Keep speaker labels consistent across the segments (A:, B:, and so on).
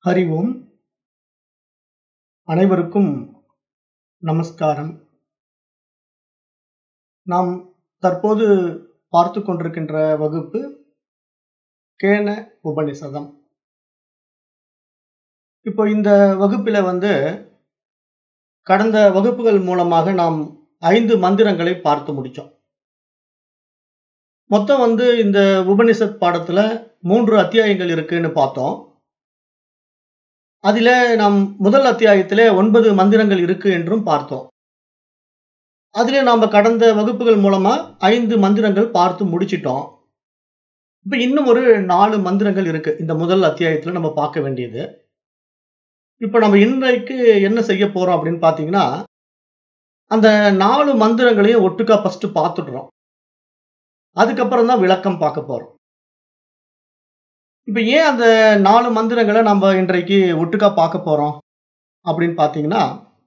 A: ஹரி ஓம் அனைவருக்கும் நமஸ்காரம் நாம் தற்போது பார்த்து கொண்டிருக்கின்ற வகுப்பு கேன உபனிஷதம் இப்போ இந்த வகுப்பில வந்து கடந்த வகுப்புகள் மூலமாக நாம் ஐந்து மந்திரங்களை பார்த்து முடிச்சோம் மொத்தம் வந்து இந்த உபனிஷத் பாடத்துல மூன்று அத்தியாயங்கள் இருக்குன்னு பார்த்தோம் அதில நாம் முதல் அத்தியாயத்திலே ஒன்பது மந்திரங்கள் இருக்கு என்றும் பார்த்தோம் அதிலே நாம கடந்த வகுப்புகள் மூலமா ஐந்து மந்திரங்கள் பார்த்து முடிச்சிட்டோம் இப்ப இன்னும் ஒரு நாலு மந்திரங்கள் இருக்கு இந்த முதல் அத்தியாயத்துல நம்ம பார்க்க வேண்டியது இப்ப நம்ம இன்றைக்கு என்ன செய்ய போறோம் அப்படின்னு பாத்தீங்கன்னா அந்த நாலு மந்திரங்களையும் ஒட்டுக்கா ஃபர்ஸ்ட் பார்த்துடுறோம் அதுக்கப்புறம் தான் விளக்கம் பார்க்க போறோம் இப்ப ஏன் அந்த நாலு மந்திரங்களை நம்ம இன்றைக்கு ஒட்டுக்கா பார்க்க போறோம் அப்படின்னு பாத்தீங்கன்னா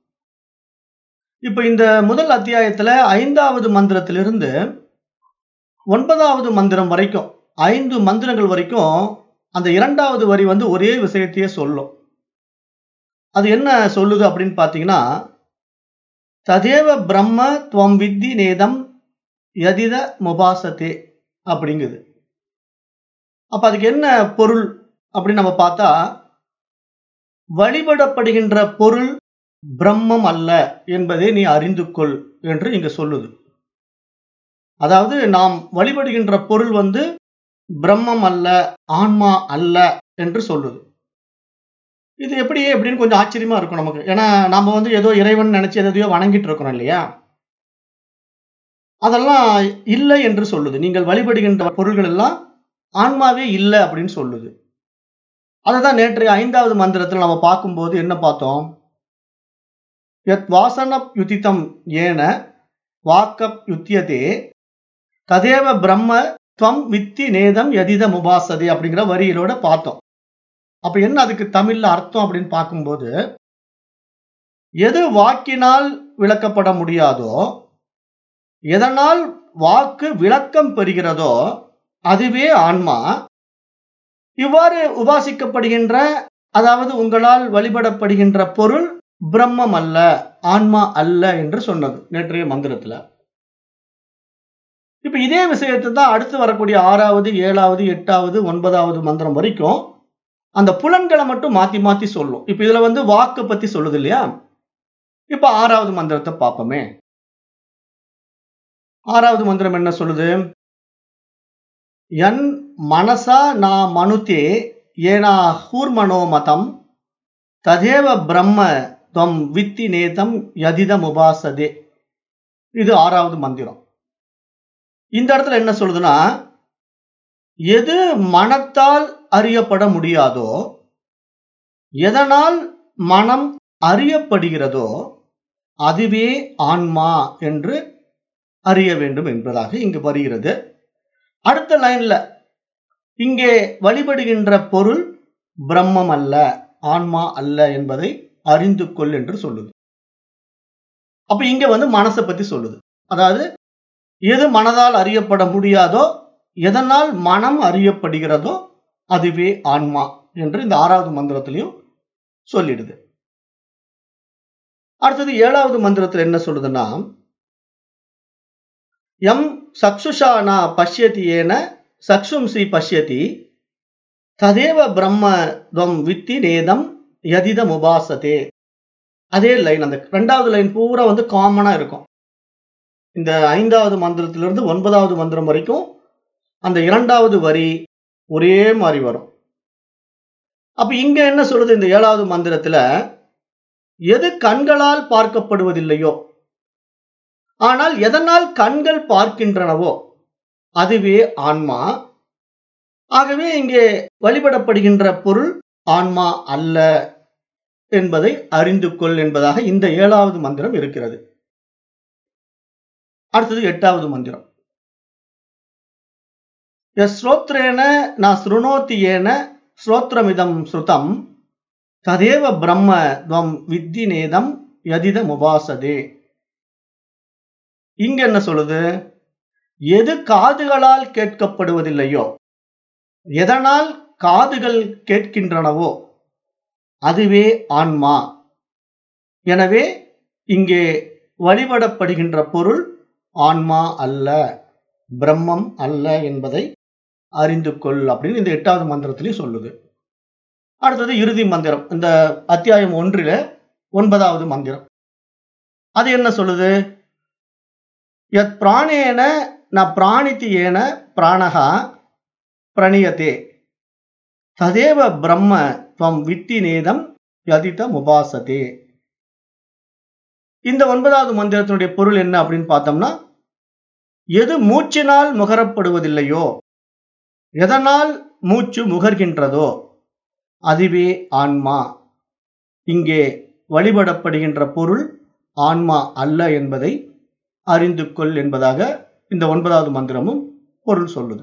A: இப்ப இந்த முதல் அத்தியாயத்துல ஐந்தாவது மந்திரத்திலிருந்து ஒன்பதாவது மந்திரம் வரைக்கும் ஐந்து மந்திரங்கள் வரைக்கும் அந்த இரண்டாவது வரி வந்து ஒரே விஷயத்தையே சொல்லும் அது என்ன சொல்லுது அப்படின்னு பாத்தீங்கன்னா ததேவ பிரம்ம துவம் வித்தி நேதம் யதித முபாசத்தே அப்படிங்குது அப்ப அதுக்கு என்ன பொருள் அப்படின்னு நம்ம பார்த்தா வழிபடப்படுகின்ற பொருள் பிரம்மம் அல்ல என்பதை நீ அறிந்து கொள் என்று இங்க சொல்லுது அதாவது நாம் வழிபடுகின்ற பொருள் வந்து பிரம்மம் அல்ல ஆன்மா அல்ல என்று சொல்லுது இது எப்படி எப்படின்னு கொஞ்சம் ஆச்சரியமா இருக்கும் நமக்கு ஏன்னா நாம வந்து ஏதோ இறைவன் நினைச்சு எதையோ வணங்கிட்டு இருக்கிறோம் இல்லையா அதெல்லாம் இல்லை என்று சொல்லுது நீங்கள் வழிபடுகின்ற பொருள்கள் எல்லாம் ஆன்மாவே இல்லை அப்படின்னு சொல்லுது அதுதான் நேற்றைய ஐந்தாவது மந்திரத்தில் நம்ம பார்க்கும்போது என்ன பார்த்தோம் யத் வாசன யுதித்தம் ஏன வாக்கப் யுத்தியதே ததேவ பிரம்ம துவம் வித்தி நேதம் யதித முபாசதே அப்படிங்கிற வரிகளோட பார்த்தோம் அப்ப என்ன அதுக்கு தமிழ்ல அர்த்தம் அப்படின்னு பார்க்கும்போது எது வாக்கினால் விளக்கப்பட முடியாதோ எதனால் வாக்கு விளக்கம் பெறுகிறதோ அதுவே ஆன்மா இவ்வாறு உபாசிக்கப்படுகின்ற அதாவது உங்களால் வழிபடப்படுகின்ற பொருள் பிரம்மம் அல்ல ஆன்மா அல்ல என்று சொன்னது நேற்றைய மந்திரத்துல இப்ப இதே விஷயத்தை தான் அடுத்து வரக்கூடிய ஆறாவது ஏழாவது எட்டாவது ஒன்பதாவது மந்திரம் வரைக்கும் அந்த புலன்களை மட்டும் மாத்தி மாத்தி சொல்லும் இப்ப இதுல வந்து வாக்கு பத்தி சொல்லுது இல்லையா இப்ப ஆறாவது மந்திரத்தை பார்ப்போமே ஆறாவது மந்திரம் என்ன சொல்லுது என் மனசா நா மனுத்தே ஏனா ஹூர்மனோ மதம் ததேவ பிரம்ம துவம் வித்தி நேதம் யதிதம் உபாசதே இது ஆறாவது மந்திரம் இந்த இடத்துல என்ன சொல்லுதுன்னா எது மனத்தால் அறியப்பட முடியாதோ எதனால் மனம் அறியப்படுகிறதோ அதுவே ஆன்மா என்று அறிய வேண்டும் என்பதாக இங்கு வருகிறது அடுத்த லைன்ல இங்கே வழிபடுகின்ற பொருள் பிரம்மம் அல்ல ஆன்மா அல்ல என்பதை அறிந்து கொள் என்று சொல்லுது அப்ப இங்க வந்து மனசை பத்தி சொல்லுது அதாவது எது மனதால் அறியப்பட முடியாதோ எதனால் மனம் அறியப்படுகிறதோ அதுவே ஆன்மா என்று இந்த ஆறாவது மந்திரத்திலையும் சொல்லிடுது அடுத்தது ஏழாவது மந்திரத்தில் என்ன சொல்லுதுன்னா எம் சக்ஷுஷானா பஷ்யதி ஏன சக்ஷும்சி பஷ்யதி ததேவ பிரம்ம துவம் வித்தி நேதம் யதிதம் உபாசதே அதே லைன் அந்த ரெண்டாவது லைன் பூரா வந்து காமனா இருக்கும் இந்த ஐந்தாவது மந்திரத்திலிருந்து ஒன்பதாவது மந்திரம் வரைக்கும் அந்த இரண்டாவது வரி ஒரே மாதிரி வரும் அப்ப இங்க என்ன சொல்றது இந்த ஏழாவது மந்திரத்துல எது கண்களால் பார்க்கப்படுவதில்லையோ ஆனால் எதனால் கண்கள் பார்க்கின்றனவோ அதுவே ஆன்மா ஆகவே இங்கே வழிபடப்படுகின்ற பொருள் ஆன்மா அல்ல என்பதை அறிந்து கொள் என்பதாக இந்த ஏழாவது மந்திரம் இருக்கிறது அடுத்தது எட்டாவது மந்திரம் ஸ்ரோத்ரேன நான் ஸ்ருணோத்தி ஏன ஸ்ரோத்ரமிதம் ஸ்ருதம் ததேவ பிரம்ம துவம் வித்தி நேதம் யதித முபாசதே இங்க என்ன சொல்லுது எது காதுகளால் கேட்கப்படுவதில்லையோ எதனால் காதுகள் கேட்கின்றனவோ அதுவே ஆன்மா எனவே இங்கே வழிபடப்படுகின்ற பொருள் ஆன்மா அல்ல பிரம்மம் அல்ல என்பதை அறிந்து கொள் அப்படின்னு இந்த எட்டாவது மந்திரத்திலையும் சொல்லுது அடுத்தது இறுதி மந்திரம் இந்த அத்தியாயம் ஒன்றில ஒன்பதாவது மந்திரம் அது என்ன சொல்லுது யத் பிராணேன ந பிராணித்தி ஏன பிராணகா பிரணீயத்தே ததேவ பிரம்ம துவம் வித்தி நேதம் யதித முபாசதே இந்த ஒன்பதாவது மந்திரத்தினுடைய பொருள் என்ன அப்படின்னு பார்த்தோம்னா எது மூச்சினால் முகரப்படுவதில்லையோ எதனால் மூச்சு முகர்கின்றதோ அதுவே ஆன்மா இங்கே வழிபடப்படுகின்ற பொருள் ஆன்மா அல்ல என்பதை அறிந்து கொள் என்பதாக இந்த ஒன்பதாவது மந்திரமும் பொருள் சொல்லுது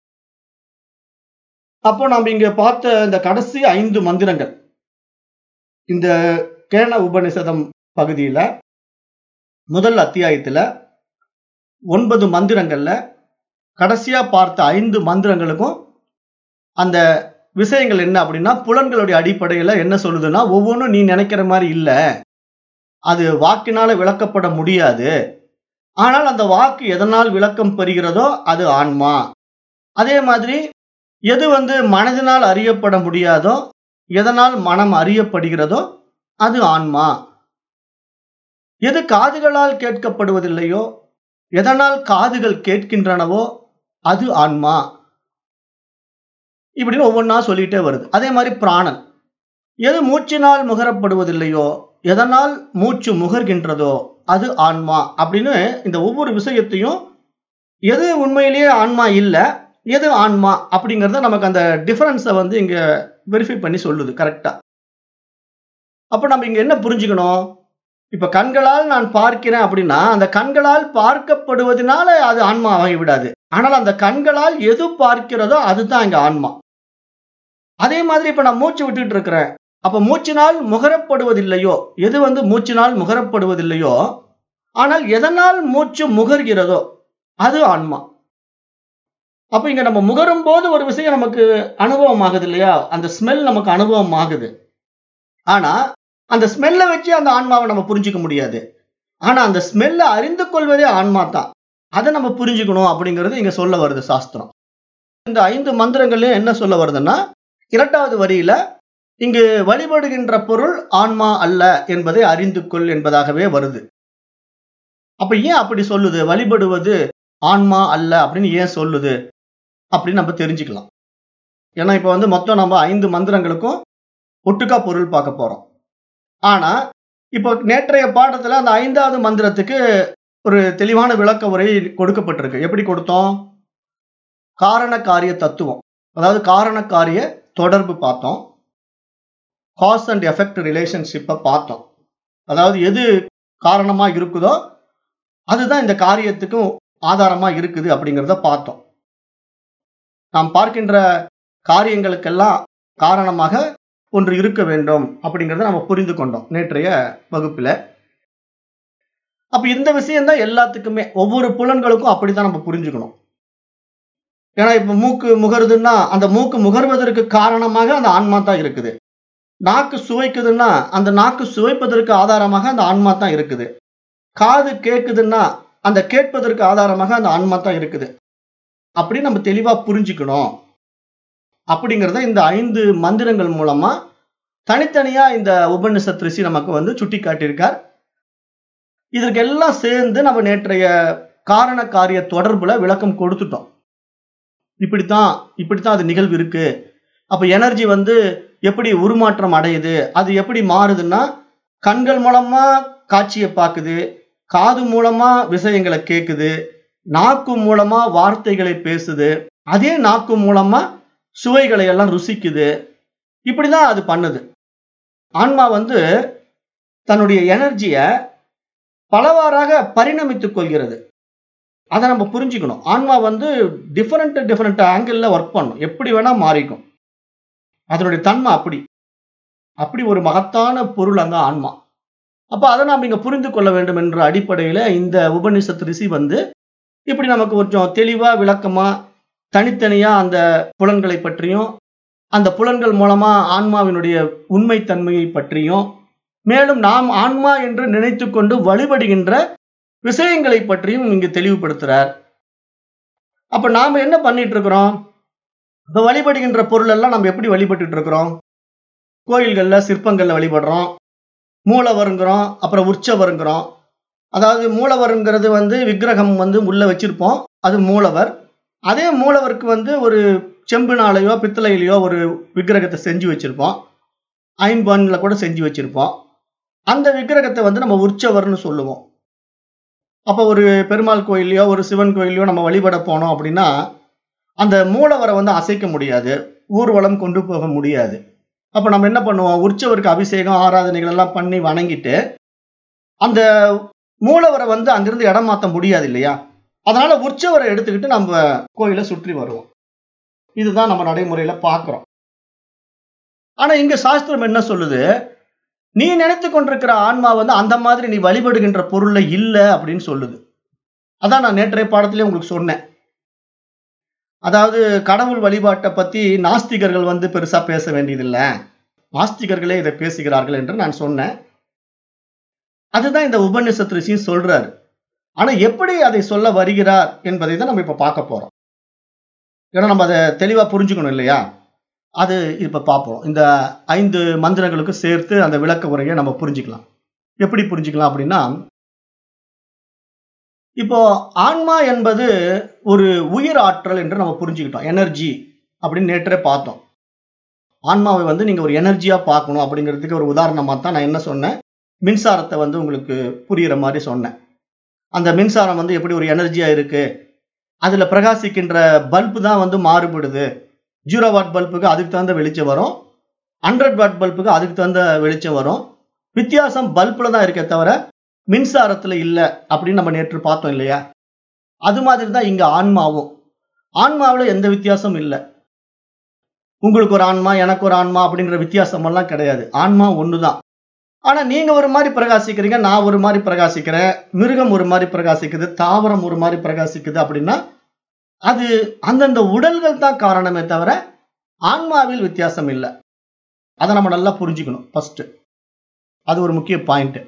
A: அப்போ நாம் இங்க பார்த்த இந்த கடைசி ஐந்து மந்திரங்கள் இந்த கேன உபனிஷதம் பகுதியில முதல் அத்தியாயத்துல ஒன்பது மந்திரங்கள்ல கடைசியா பார்த்த ஐந்து மந்திரங்களுக்கும் அந்த விஷயங்கள் என்ன அப்படின்னா புலன்களுடைய அடிப்படையில என்ன சொல்லுதுன்னா ஒவ்வொன்றும் நீ நினைக்கிற மாதிரி இல்ல அது வாக்கினால விளக்கப்பட முடியாது ஆனால் அந்த வாக்கு எதனால் விளக்கம் பெறுகிறதோ அது ஆன்மா அதே மாதிரி எது வந்து மனதினால் அறியப்பட முடியாதோ எதனால் மனம் அறியப்படுகிறதோ அது ஆன்மா எது காதுகளால் கேட்கப்படுவதில்லையோ எதனால் காதுகள் கேட்கின்றனவோ அது ஆன்மா இப்படின்னு ஒவ்வொன்றா சொல்லிட்டே வருது அதே மாதிரி பிராணன் எது மூச்சினால் முகரப்படுவதில்லையோ எதனால் மூச்சு முகர்கின்றதோ அது ஆன்மா அப்படின்னு இந்த ஒவ்வொரு விஷயத்தையும் எது உண்மையிலேயே ஆன்மா இல்லை எது ஆன்மா அப்படிங்கிறத நமக்கு அந்த டிஃபரன்ஸை வந்து இங்க வெரிஃபை பண்ணி சொல்லுது கரெக்டா அப்போ நம்ம இங்க என்ன புரிஞ்சுக்கணும் இப்ப கண்களால் நான் பார்க்கிறேன் அப்படின்னா அந்த கண்களால் பார்க்கப்படுவதனால அது ஆன்மா ஆகி விடாது ஆனால் அந்த கண்களால் எது பார்க்கிறதோ அதுதான் இங்க ஆன்மா அதே மாதிரி இப்ப நான் மூச்சு விட்டுட்டு இருக்கிறேன் அப்ப மூச்சினால் முகரப்படுவதில்லையோ எது வந்து மூச்சினால் முகரப்படுவதில்லையோ ஆனால் எதனால் மூச்சு முகர்கிறதோ அது ஆன்மா அப்ப இங்க நம்ம முகரும் போது ஒரு விஷயம் நமக்கு அனுபவம் ஆகுது இல்லையா அந்த ஸ்மெல் நமக்கு அனுபவம் ஆகுது ஆனா அந்த ஸ்மெல்லை வச்சு அந்த ஆன்மாவை நம்ம புரிஞ்சுக்க முடியாது ஆனா அந்த ஸ்மெல்லை அறிந்து கொள்வதே ஆன்மா தான் அதை நம்ம புரிஞ்சுக்கணும் அப்படிங்கிறது இங்க சொல்ல வருது சாஸ்திரம் இந்த ஐந்து மந்திரங்கள்லயும் என்ன சொல்ல வருதுன்னா இரண்டாவது வரியில இங்கு வழிபடுகின்ற பொருள் ஆன்மா அல்ல என்பதை அறிந்து கொள் என்பதாகவே வருது அப்ப ஏன் அப்படி சொல்லுது வழிபடுவது ஆன்மா அல்ல அப்படின்னு ஏன் சொல்லுது அப்படின்னு நம்ம தெரிஞ்சுக்கலாம் ஏன்னா இப்ப வந்து மொத்தம் நம்ம ஐந்து மந்திரங்களுக்கும் ஒட்டுக்கா பொருள் பார்க்க போறோம் ஆனா இப்போ நேற்றைய பாடத்துல அந்த ஐந்தாவது மந்திரத்துக்கு ஒரு தெளிவான விளக்க உரை கொடுக்கப்பட்டிருக்கு எப்படி கொடுத்தோம் காரண காரிய தத்துவம் அதாவது காரண காரிய தொடர்பு பார்த்தோம் காஸ் அண்ட் எஃபெக்ட் ரிலேஷன்ஷிப்பை பார்த்தோம் அதாவது எது காரணமா இருக்குதோ அதுதான் இந்த காரியத்துக்கும் ஆதாரமா இருக்குது அப்படிங்கிறத பார்த்தோம் நாம் பார்க்கின்ற காரியங்களுக்கெல்லாம் காரணமாக ஒன்று இருக்க வேண்டும் அப்படிங்கிறத நம்ம புரிந்து கொண்டோம் நேற்றைய வகுப்புல அப்ப இந்த விஷயம் தான் எல்லாத்துக்குமே ஒவ்வொரு புலன்களுக்கும் அப்படித்தான் நம்ம புரிஞ்சுக்கணும் ஏன்னா இப்ப மூக்கு முகருதுன்னா அந்த மூக்கு முகர்வதற்கு காரணமாக அந்த ஆன்மா தான் இருக்குது நாக்கு சுவைக்குதுன்னா அந்த நாக்கு சுவைப்பதற்கு ஆதாரமாக அந்த ஆன்மா தான் இருக்குது காது கேட்குதுன்னா அந்த கேட்பதற்கு ஆதாரமாக அந்த ஆன்மா தான் இருக்குது அப்படி நம்ம தெளிவா புரிஞ்சுக்கணும் அப்படிங்கிறத இந்த ஐந்து மந்திரங்கள் மூலமா தனித்தனியா இந்த உபநிஷத் ரிஷி நமக்கு வந்து சுட்டி காட்டியிருக்கார் இதற்கெல்லாம் சேர்ந்து நம்ம நேற்றைய காரண காரிய தொடர்புல விளக்கம் கொடுத்துட்டோம் இப்படித்தான் இப்படித்தான் அது நிகழ்வு இருக்கு அப்ப எனர்ஜி வந்து எப்படி உருமாற்றம் அடையுது அது எப்படி மாறுதுன்னா கண்கள் மூலமா காட்சியை பார்க்குது காது மூலமா விஷயங்களை கேட்குது நாக்கு மூலமா வார்த்தைகளை பேசுது அதே நாக்கு மூலமா சுவைகளை எல்லாம் ருசிக்குது இப்படிதான் அது பண்ணுது ஆன்மா வந்து தன்னுடைய எனர்ஜியை பலவாறாக பரிணமித்துக் கொள்கிறது அதை நம்ம புரிஞ்சுக்கணும் ஆன்மா வந்து டிஃபரெண்ட் டிஃபரெண்ட் ஆங்கிள் ஒர்க் பண்ணும் எப்படி வேணா மாறிக்கும் அதனுடைய தன்மை அப்படி அப்படி ஒரு மகத்தான பொருள் அந்த ஆன்மா அப்ப அதை நாம் இங்க புரிந்து கொள்ள வேண்டும் என்ற அடிப்படையில இந்த உபனிஷத் ரிஷி வந்து இப்படி நமக்கு கொஞ்சம் தெளிவா விளக்கமா தனித்தனியா அந்த புலன்களை பற்றியும் அந்த புலன்கள் மூலமா ஆன்மாவினுடைய உண்மைத்தன்மையை பற்றியும் மேலும் நாம் ஆன்மா என்று நினைத்து கொண்டு வழிபடுகின்ற விஷயங்களை பற்றியும் இங்கு தெளிவுபடுத்துறார் அப்ப நாம என்ன பண்ணிட்டு இருக்கிறோம் இப்ப வழிபடுகின்ற பொருள் எல்லாம் நம்ம எப்படி வழிபட்டுட்டு இருக்கிறோம் கோயில்கள்ல சிற்பங்கள்ல வழிபடுறோம் மூலவருங்கிறோம் அப்புறம் உற்சவருங்கிறோம் அதாவது மூலவருங்கிறது வந்து விக்கிரகம் வந்து உள்ள வச்சிருப்போம் அது மூலவர் அதே மூலவருக்கு வந்து ஒரு செம்புனாலையோ பித்தளையிலையோ ஒரு விக்கிரகத்தை செஞ்சு வச்சிருப்போம் ஐம்பன்ல கூட செஞ்சு வச்சிருப்போம் அந்த விக்கிரகத்தை வந்து நம்ம உற்சவர்னு சொல்லுவோம் அப்போ ஒரு பெருமாள் கோயிலையோ ஒரு சிவன் கோயிலையோ நம்ம வழிபட போனோம் அப்படின்னா அந்த மூலவரை வந்து அசைக்க முடியாது ஊர்வலம் கொண்டு போக முடியாது அப்போ நம்ம என்ன பண்ணுவோம் உற்சவருக்கு அபிஷேகம் ஆராதனைகள் எல்லாம் பண்ணி வணங்கிட்டு அந்த மூலவரை வந்து அங்கிருந்து இடம் மாற்ற முடியாது இல்லையா அதனால உற்சவரை எடுத்துக்கிட்டு நம்ம கோயிலை சுற்றி வருவோம் இதுதான் நம்ம நடைமுறையில பார்க்கிறோம் ஆனா இங்க சாஸ்திரம் என்ன சொல்லுது நீ நினைத்து கொண்டிருக்கிற ஆன்மா வந்து அந்த மாதிரி நீ வழிபடுகின்ற பொருள்ல இல்ல அப்படின்னு சொல்லுது அதான் நான் நேற்றைய பாடத்திலே உங்களுக்கு சொன்னேன் அதாவது கடவுள் வழிபாட்டை பத்தி நாஸ்திகர்கள் வந்து பெருசா பேச வேண்டியதில்லை நாஸ்திகர்களே இதை பேசுகிறார்கள் என்று நான் சொன்னேன் அதுதான் இந்த உபநிஷத் ரிஷியும் சொல்றாரு ஆனா எப்படி அதை சொல்ல வருகிறார் என்பதை தான் நம்ம இப்ப பார்க்க போறோம் ஏன்னா நம்ம அதை தெளிவா புரிஞ்சுக்கணும் இல்லையா அது இப்ப பார்ப்போம் இந்த ஐந்து மந்திரங்களுக்கு சேர்த்து அந்த விளக்க உரையை நம்ம புரிஞ்சுக்கலாம் எப்படி புரிஞ்சுக்கலாம் அப்படின்னா இப்போ ஆன்மா என்பது ஒரு உயிர் ஆற்றல் என்று நம்ம புரிஞ்சுக்கிட்டோம் எனர்ஜி அப்படின்னு நேற்றே பார்த்தோம் ஆன்மாவை வந்து நீங்க ஒரு எனர்ஜியா பார்க்கணும் அப்படிங்கிறதுக்கு ஒரு உதாரணமா தான் நான் என்ன சொன்னேன் மின்சாரத்தை வந்து உங்களுக்கு புரியுற மாதிரி சொன்னேன் அந்த மின்சாரம் வந்து எப்படி ஒரு எனர்ஜியா இருக்கு அதுல பிரகாசிக்கின்ற பல்பு தான் வந்து மாறுபடுது ஜீரோ வாட் பல்புக்கு அதுக்கு தகுந்த வெளிச்சம் வரும் ஹண்ட்ரட் வாட் பல்புக்கு அதுக்கு தகுந்த வெளிச்சம் வரும் வித்தியாசம் பல்புல தான் இருக்கே தவிர மின்சாரத்துல இல்லை அப்படின்னு நம்ம நேற்று பார்த்தோம் இல்லையா அது மாதிரி தான் இங்க ஆன்மாவும் ஆன்மாவில் எந்த வித்தியாசமும் இல்லை உங்களுக்கு ஒரு ஆன்மா எனக்கு ஒரு ஆன்மா அப்படிங்கிற வித்தியாசம் எல்லாம் கிடையாது ஆன்மா ஒண்ணுதான் ஆனா நீங்க ஒரு மாதிரி பிரகாசிக்கிறீங்க நான் ஒரு மாதிரி பிரகாசிக்கிறேன் மிருகம் ஒரு மாதிரி பிரகாசிக்குது தாவரம் ஒரு மாதிரி பிரகாசிக்குது அப்படின்னா அது அந்தந்த உடல்கள் தான் காரணமே தவிர ஆன்மாவில் வித்தியாசம் இல்லை அதை நம்ம நல்லா புரிஞ்சுக்கணும் ஃபர்ஸ்ட் அது ஒரு முக்கிய பாயிண்ட்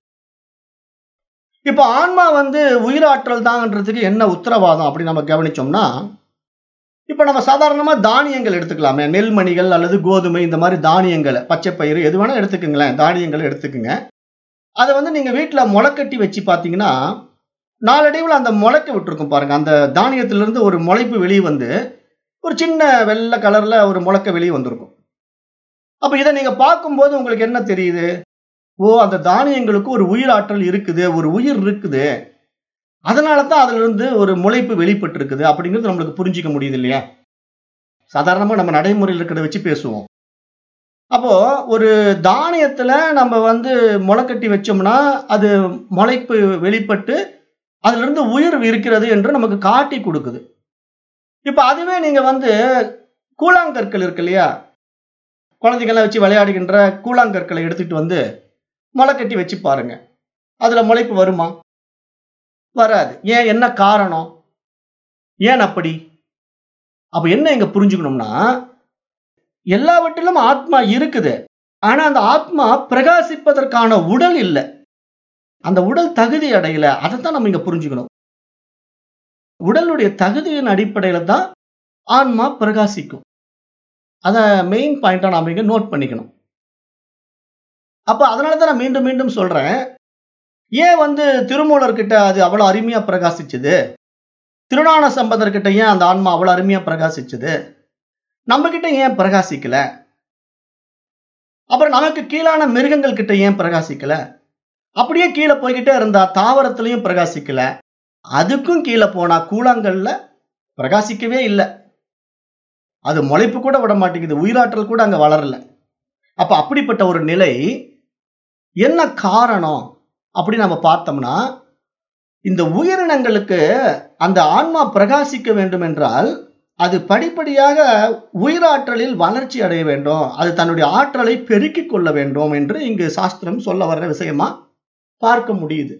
A: இப்போ ஆன்மா வந்து உயிராற்றல் தான்ன்றதுக்கு என்ன உத்தரவாதம் அப்படி நம்ம கவனிச்சோம்னா இப்போ நம்ம சாதாரணமா தானியங்கள் எடுத்துக்கலாமே நெல்மணிகள் அல்லது கோதுமை இந்த மாதிரி தானியங்களை பச்சை பயிறு எது வேணா எடுத்துக்கங்களேன் தானியங்களை எடுத்துக்கங்க அதை வந்து நீங்க வீட்டுல முளைக்கட்டி வச்சு பார்த்தீங்கன்னா நாளடைவில் அந்த முளைக்க விட்டுருக்கும் பாருங்க அந்த தானியத்திலிருந்து ஒரு முளைப்பு வெளியே வந்து ஒரு சின்ன வெள்ளை கலர்ல ஒரு முளைக்க வெளியே வந்திருக்கும் அப்ப இதை நீங்க பார்க்கும்போது உங்களுக்கு என்ன தெரியுது ஓ அந்த தானியங்களுக்கு ஒரு உயிர் ஆற்றல் இருக்குது ஒரு உயிர் இருக்குது அதனால தான் அதுல இருந்து ஒரு முளைப்பு வெளிப்பட்டு இருக்குது அப்படிங்கிறது நம்மளுக்கு புரிஞ்சிக்க முடியுது இல்லையா சாதாரணமா நம்ம நடைமுறையில் இருக்கிறத வச்சு பேசுவோம் அப்போ ஒரு தானியத்துல நம்ம வந்து முளைக்கட்டி வச்சோம்னா அது முளைப்பு வெளிப்பட்டு அதுல இருந்து உயிர் இருக்கிறது என்று நமக்கு காட்டி கொடுக்குது இப்ப அதுவே நீங்க வந்து கூழாங்கற்கள் இருக்கு இல்லையா குழந்தைங்கெல்லாம் வச்சு விளையாடுகின்ற கூழாங்கற்களை எடுத்துட்டு வந்து முளை கட்டி வச்சு பாருங்க அதுல முளைப்பு வருமா வராது ஏன் என்ன காரணம் ஏன் அப்படி அப்ப என்ன இங்க புரிஞ்சுக்கணும்னா எல்லாவற்றிலும் ஆத்மா இருக்குது ஆனா அந்த ஆத்மா பிரகாசிப்பதற்கான உடல் இல்லை அந்த உடல் தகுதி அடையல அதைத்தான் நம்ம இங்க புரிஞ்சுக்கணும் உடலுடைய தகுதியின் அடிப்படையில தான் ஆன்மா பிரகாசிக்கும் அத மெயின் பாயிண்டா நாம இங்க நோட் பண்ணிக்கணும் அப்ப அதனால தான் நான் மீண்டும் மீண்டும் சொல்றேன் ஏன் வந்து திருமூலர்கிட்ட அது அவ்வளவு அருமையா பிரகாசிச்சது திருநான சம்பந்தர்கிட்ட ஏன் அந்த ஆன்மா அவ்வளவு அருமையா பிரகாசிச்சது நம்ம கிட்ட ஏன் பிரகாசிக்கல அப்புறம் நமக்கு கீழான மிருகங்கள் கிட்ட ஏன் பிரகாசிக்கல அப்படியே கீழே போய்கிட்டே இருந்தா தாவரத்திலையும் பிரகாசிக்கல அதுக்கும் கீழே போனா கூழாங்கல்ல பிரகாசிக்கவே இல்லை அது முளைப்பு கூட விட மாட்டேங்குது உயிராற்றல் கூட அங்க வளரல அப்ப அப்படிப்பட்ட ஒரு நிலை என்ன காரணம் அப்படி நம்ம பார்த்தோம்னா இந்த உயிரினங்களுக்கு அந்த ஆன்மா பிரகாசிக்க வேண்டும் என்றால் அது படிப்படியாக உயிராற்றலில் வளர்ச்சி அடைய வேண்டும் அது தன்னுடைய ஆற்றலை பெருக்கிக் கொள்ள வேண்டும் என்று இங்கு சாஸ்திரம் சொல்ல வர்ற விஷயமா பார்க்க முடியுது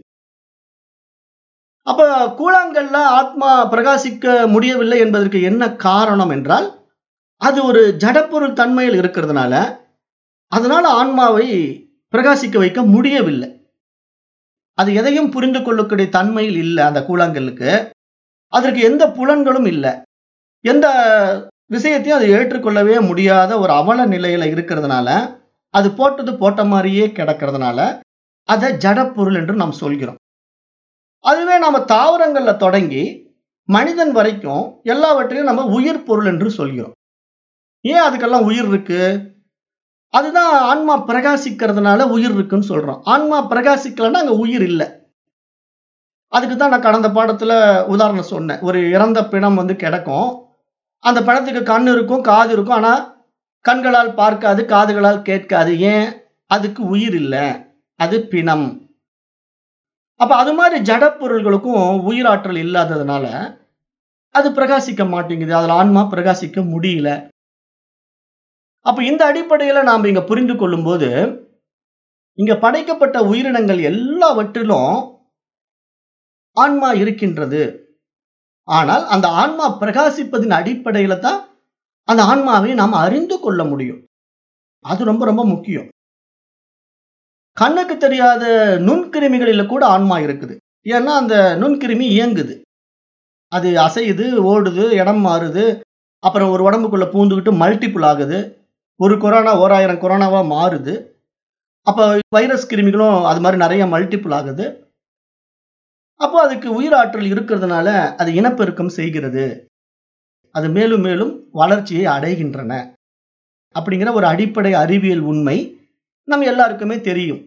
A: அப்ப கூழாங்கல்ல ஆத்மா பிரகாசிக்க முடியவில்லை என்பதற்கு என்ன காரணம் என்றால் அது ஒரு ஜடப்பொருள் தன்மையில் இருக்கிறதுனால அதனால ஆன்மாவை பிரகாசிக்க வைக்க முடியவில்லை அது எதையும் புரிந்து கொள்ளக்கூடிய தன்மையில் இல்லை அந்த கூழாங்கல்லுக்கு அதற்கு எந்த புலன்களும் இல்லை எந்த விஷயத்தையும் அது ஏற்றுக்கொள்ளவே முடியாத ஒரு அவல நிலையில இருக்கிறதுனால அது போட்டது போட்ட மாதிரியே கிடக்கிறதுனால அதை ஜடப்பொருள் என்று நாம் சொல்கிறோம் அதுவே நாம தாவரங்கள்ல தொடங்கி மனிதன் வரைக்கும் எல்லாவற்றையும் நம்ம உயிர் பொருள் என்று சொல்கிறோம் ஏன் அதுக்கெல்லாம் உயிர் இருக்கு அதுதான் ஆன்மா பிரகாசிக்கிறதுனால உயிர் இருக்குன்னு சொல்றோம் ஆன்மா பிரகாசிக்கலன்னா அங்க உயிர் இல்லை அதுக்கு தான் நான் கடந்த பாடத்துல உதாரணம் சொன்னேன் ஒரு இறந்த பிணம் வந்து கிடக்கும் அந்த பிணத்துக்கு கண் இருக்கும் காது இருக்கும் ஆனா கண்களால் பார்க்காது காதுகளால் கேட்காது ஏன் அதுக்கு உயிர் இல்லை அது பிணம் அப்ப அது மாதிரி ஜட பொருள்களுக்கும் உயிராற்றல் இல்லாததுனால அது பிரகாசிக்க மாட்டேங்குது அதுல ஆன்மா பிரகாசிக்க முடியல அப்ப இந்த அடிப்படையில நாம் இங்க புரிந்து கொள்ளும் போது இங்க படைக்கப்பட்ட உயிரினங்கள் எல்லாவற்றிலும் ஆன்மா இருக்கின்றது ஆனால் அந்த ஆன்மா பிரகாசிப்பதின் அடிப்படையில தான் அந்த ஆன்மாவை நாம் அறிந்து கொள்ள முடியும் அது ரொம்ப ரொம்ப முக்கியம் கண்ணுக்கு தெரியாத நுண்கிருமிகளில கூட ஆன்மா இருக்குது ஏன்னா அந்த நுண்கிருமி இயங்குது அது அசையுது ஓடுது இடம் மாறுது அப்புறம் ஒரு உடம்புக்குள்ள பூந்துக்கிட்டு மல்டிபிள் ஆகுது ஒரு கொரோனா ஓராயிரம் கொரோனாவா மாறுது அப்போ வைரஸ் கிருமிகளும் அது மாதிரி நிறைய மல்டிபிள் ஆகுது அப்போ அதுக்கு உயிராற்றல் இருக்கிறதுனால அது இனப்பெருக்கம் செய்கிறது அது மேலும் மேலும் வளர்ச்சியை அடைகின்றன அப்படிங்கிற ஒரு அடிப்படை அறிவியல் உண்மை நம்ம எல்லாருக்குமே தெரியும்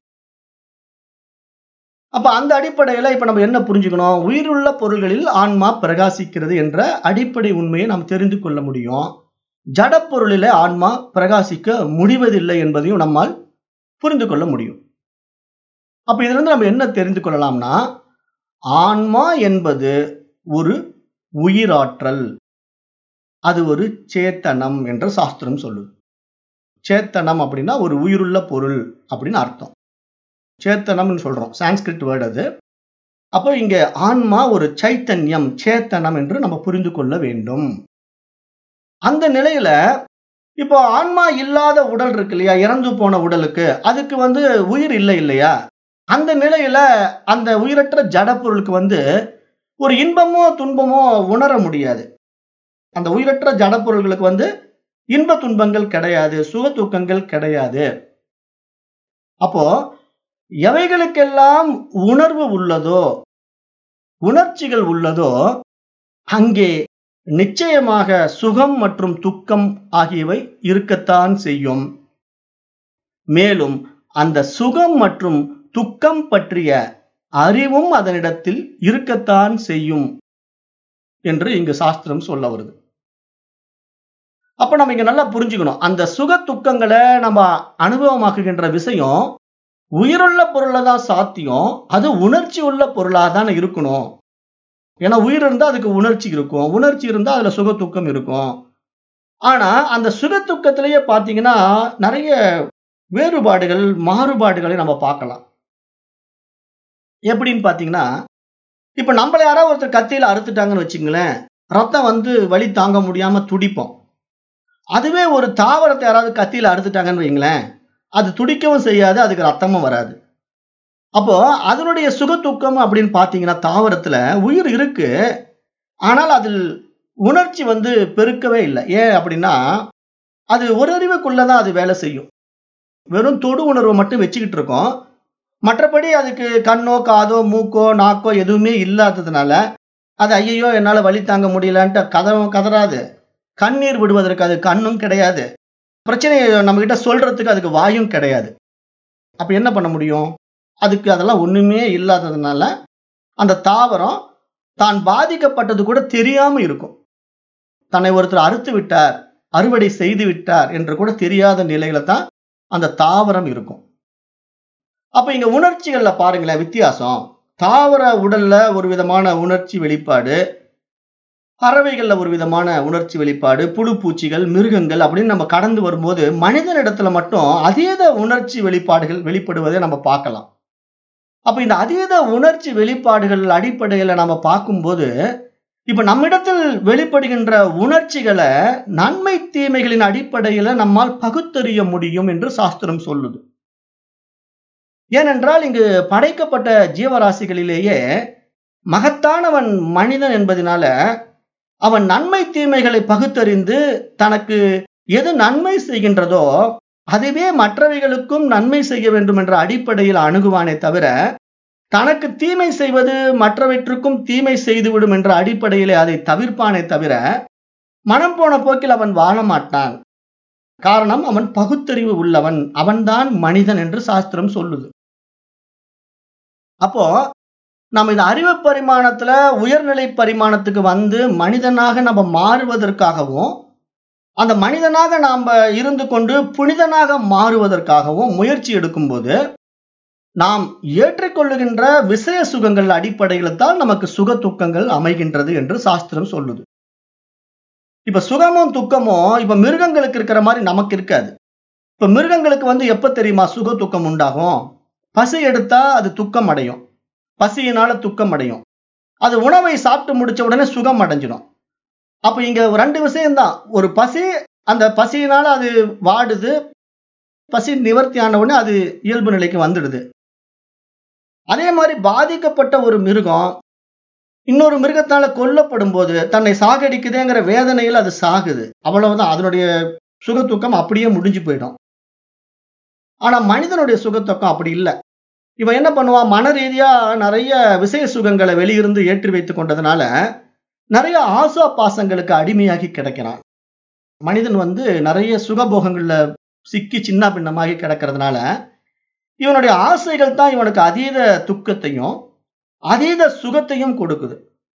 A: அப்ப அந்த அடிப்படையில இப்ப நம்ம என்ன புரிஞ்சுக்கணும் உயிருள்ள பொருள்களில் ஆன்மா பிரகாசிக்கிறது என்ற அடிப்படை உண்மையை நாம் தெரிந்து கொள்ள முடியும் ஜடப்பொருளில ஆன்மா பிரகாசிக்க முடிவதில்லை என்பதையும் நம்மால் புரிந்து கொள்ள முடியும் அப்ப இதுல இருந்து நம்ம என்ன தெரிந்து கொள்ளலாம்னா ஆன்மா என்பது ஒரு உயிராற்றல் அது ஒரு சேத்தனம் என்ற சாஸ்திரம் சொல்லுது சேத்தனம் அப்படின்னா ஒரு உயிருள்ள பொருள் அப்படின்னு அர்த்தம் சேத்தனம்னு சொல்றோம் சான்ஸ்கிரிட் வேர்டு அது அப்போ இங்க ஆன்மா ஒரு சைத்தன்யம் சேத்தனம் என்று நம்ம புரிந்து கொள்ள வேண்டும் அந்த நிலையில இப்போ ஆன்மா இல்லாத உடல் இருக்கு இல்லையா இறந்து போன உடலுக்கு அதுக்கு வந்து உயிர் இல்லை இல்லையா அந்த நிலையில அந்த உயிரற்ற ஜட பொருளுக்கு வந்து ஒரு இன்பமோ துன்பமோ உணர முடியாது அந்த உயிரற்ற ஜட பொருள்களுக்கு வந்து இன்ப துன்பங்கள் கிடையாது சுக தூக்கங்கள் கிடையாது அப்போ எவைகளுக்கெல்லாம் உணர்வு உள்ளதோ உணர்ச்சிகள் உள்ளதோ அங்கே நிச்சயமாக சுகம் மற்றும் துக்கம் ஆகியவை இருக்கத்தான் செய்யும் மேலும் அந்த சுகம் மற்றும் துக்கம் பற்றிய அறிவும் அதனிடத்தில் இருக்கத்தான் செய்யும் என்று இங்கு சாஸ்திரம் சொல்ல வருது அப்ப நம்ம இங்க நல்லா புரிஞ்சுக்கணும் அந்த சுக துக்கங்களை நம்ம அனுபவமாக்குகின்ற விஷயம் உயிருள்ள பொருளை தான் சாத்தியம் அது உணர்ச்சி உள்ள பொருளாக தானே இருக்கணும் ஏன்னா உயிர் இருந்தா அதுக்கு உணர்ச்சி இருக்கும் உணர்ச்சி இருந்தா அதுல சுக துக்கம் இருக்கும் ஆனா அந்த சுக துக்கத்திலேயே பாத்தீங்கன்னா நிறைய வேறுபாடுகள் மாறுபாடுகளை நம்ம பார்க்கலாம் எப்படின்னு பாத்தீங்கன்னா இப்ப நம்மள யாராவது ஒருத்தர் கத்தியில அறுத்துட்டாங்கன்னு வச்சுங்களேன் ரத்தம் வந்து வலி தாங்க முடியாம துடிப்போம் அதுவே ஒரு தாவரத்தை யாராவது கத்தியில அறுத்துட்டாங்கன்னு வைங்களேன் அது துடிக்கவும் செய்யாது அதுக்கு ரத்தமும் வராது அப்போ அதனுடைய சுக துக்கம் அப்படின்னு பார்த்தீங்கன்னா தாவரத்துல உயிர் இருக்கு ஆனால் அதில் உணர்ச்சி வந்து பெருக்கவே இல்லை ஏன் அப்படின்னா அது ஒரு அறிவுக்குள்ளதான் அது வேலை செய்யும் வெறும் தொடு உணர்வை மட்டும் வச்சுக்கிட்டு இருக்கோம் மற்றபடி அதுக்கு கண்ணோ காதோ மூக்கோ நாக்கோ எதுவுமே இல்லாததுனால அது ஐயையோ என்னால் வழி தாங்க முடியலன்ட்டு கதவும் கதறாது கண்ணீர் விடுவதற்கு அது கண்ணும் கிடையாது பிரச்சனையை நம்ம கிட்ட சொல்றதுக்கு அதுக்கு வாயும் கிடையாது அப்ப என்ன பண்ண முடியும் அதுக்கு அதெல்லாம் ஒண்ணுமே இல்லாததுனால அந்த தாவரம் தான் பாதிக்கப்பட்டது கூட தெரியாம இருக்கும் தன்னை ஒருத்தர் அறுத்து விட்டார் அறுவடை செய்து விட்டார் என்று கூட தெரியாத நிலையில தான் அந்த தாவரம் இருக்கும் அப்ப இங்க உணர்ச்சிகள்ல பாருங்களேன் வித்தியாசம் தாவர உடல்ல ஒரு விதமான உணர்ச்சி வெளிப்பாடு பறவைகள்ல ஒரு விதமான உணர்ச்சி வெளிப்பாடு புழு பூச்சிகள் மிருகங்கள் அப்படின்னு நம்ம கடந்து வரும்போது மனிதனிடத்துல மட்டும் அதீத உணர்ச்சி வெளிப்பாடுகள் வெளிப்படுவதை நம்ம பார்க்கலாம் அப்ப இந்த அதீத உணர்ச்சி வெளிப்பாடுகள் அடிப்படையில நம்ம பார்க்கும்போது இப்ப நம்மிடத்தில் வெளிப்படுகின்ற உணர்ச்சிகளை நன்மை தீமைகளின் அடிப்படையில நம்மால் பகுத்தறிய முடியும் என்று சாஸ்திரம் சொல்லுது ஏனென்றால் இங்கு படைக்கப்பட்ட ஜீவராசிகளிலேயே மகத்தானவன் மனிதன் என்பதனால அவன் நன்மை தீமைகளை பகுத்தறிந்து தனக்கு எது நன்மை செய்கின்றதோ அதுவே மற்றவைகளுக்கும் நன்மை செய்ய வேண்டும் என்ற அடிப்படையில் அணுகுவானே தவிர தனக்கு தீமை செய்வது மற்றவற்றுக்கும் தீமை செய்துவிடும் என்ற அடிப்படையிலே அதை தவிர்ப்பானே தவிர மனம் போன போக்கில் அவன் வாழ மாட்டான் காரணம் அவன் பகுத்தறிவு உள்ளவன் அவன்தான் மனிதன் என்று சாஸ்திரம் சொல்லுது அப்போ நம்ம இந்த அறிவு பரிமாணத்துல உயர்நிலை பரிமாணத்துக்கு வந்து மனிதனாக நம்ம மாறுவதற்காகவும் அந்த மனிதனாக நாம் இருந்து கொண்டு புனிதனாக மாறுவதற்காகவும் முயற்சி எடுக்கும்போது நாம் ஏற்றுக்கொள்ளுகின்ற விசய சுகங்கள் அடிப்படையில் தான் நமக்கு சுக துக்கங்கள் அமைகின்றது என்று சாஸ்திரம் சொல்லுது இப்ப சுகமும் துக்கமும் இப்ப மிருகங்களுக்கு இருக்கிற மாதிரி நமக்கு இருக்காது இப்ப மிருகங்களுக்கு வந்து எப்ப தெரியுமா சுக துக்கம் உண்டாகும் பசி எடுத்தா அது துக்கம் அடையும் பசியினால துக்கம் அடையும் அது உணவை சாப்பிட்டு முடிச்ச உடனே சுகம் அடைஞ்சிடும் அப்ப இங்க ரெண்டு விஷயம்தான் ஒரு பசி அந்த பசியினால அது வாடுது பசி நிவர்த்தி ஆன உடனே அது இயல்பு நிலைக்கு வந்துடுது அதே மாதிரி பாதிக்கப்பட்ட ஒரு மிருகம் இன்னொரு மிருகத்தால கொல்லப்படும் போது தன்னை சாகடிக்குதேங்கிற வேதனையில் அது சாகுது அவ்வளவுதான் அதனுடைய சுகத்துக்கம் அப்படியே முடிஞ்சு போயிடும் ஆனா மனிதனுடைய சுகத்துக்கம் அப்படி இல்லை இவன் என்ன பண்ணுவான் மன ரீதியா நிறைய விசய சுகங்களை வெளியிருந்து ஏற்றி வைத்துக் கொண்டதுனால நிறைய ஆசா பாசங்களுக்கு அடிமையாகி கிடக்கிறான் மனிதன் வந்து நிறைய சுகபோகங்கள்ல சிக்கி சின்ன பின்னமாகி கிடக்கிறதுனால இவனுடைய ஆசைகள் தான் இவனுக்கு அதீத துக்கத்தையும் அதீத சுகத்தையும் கொடுக்குது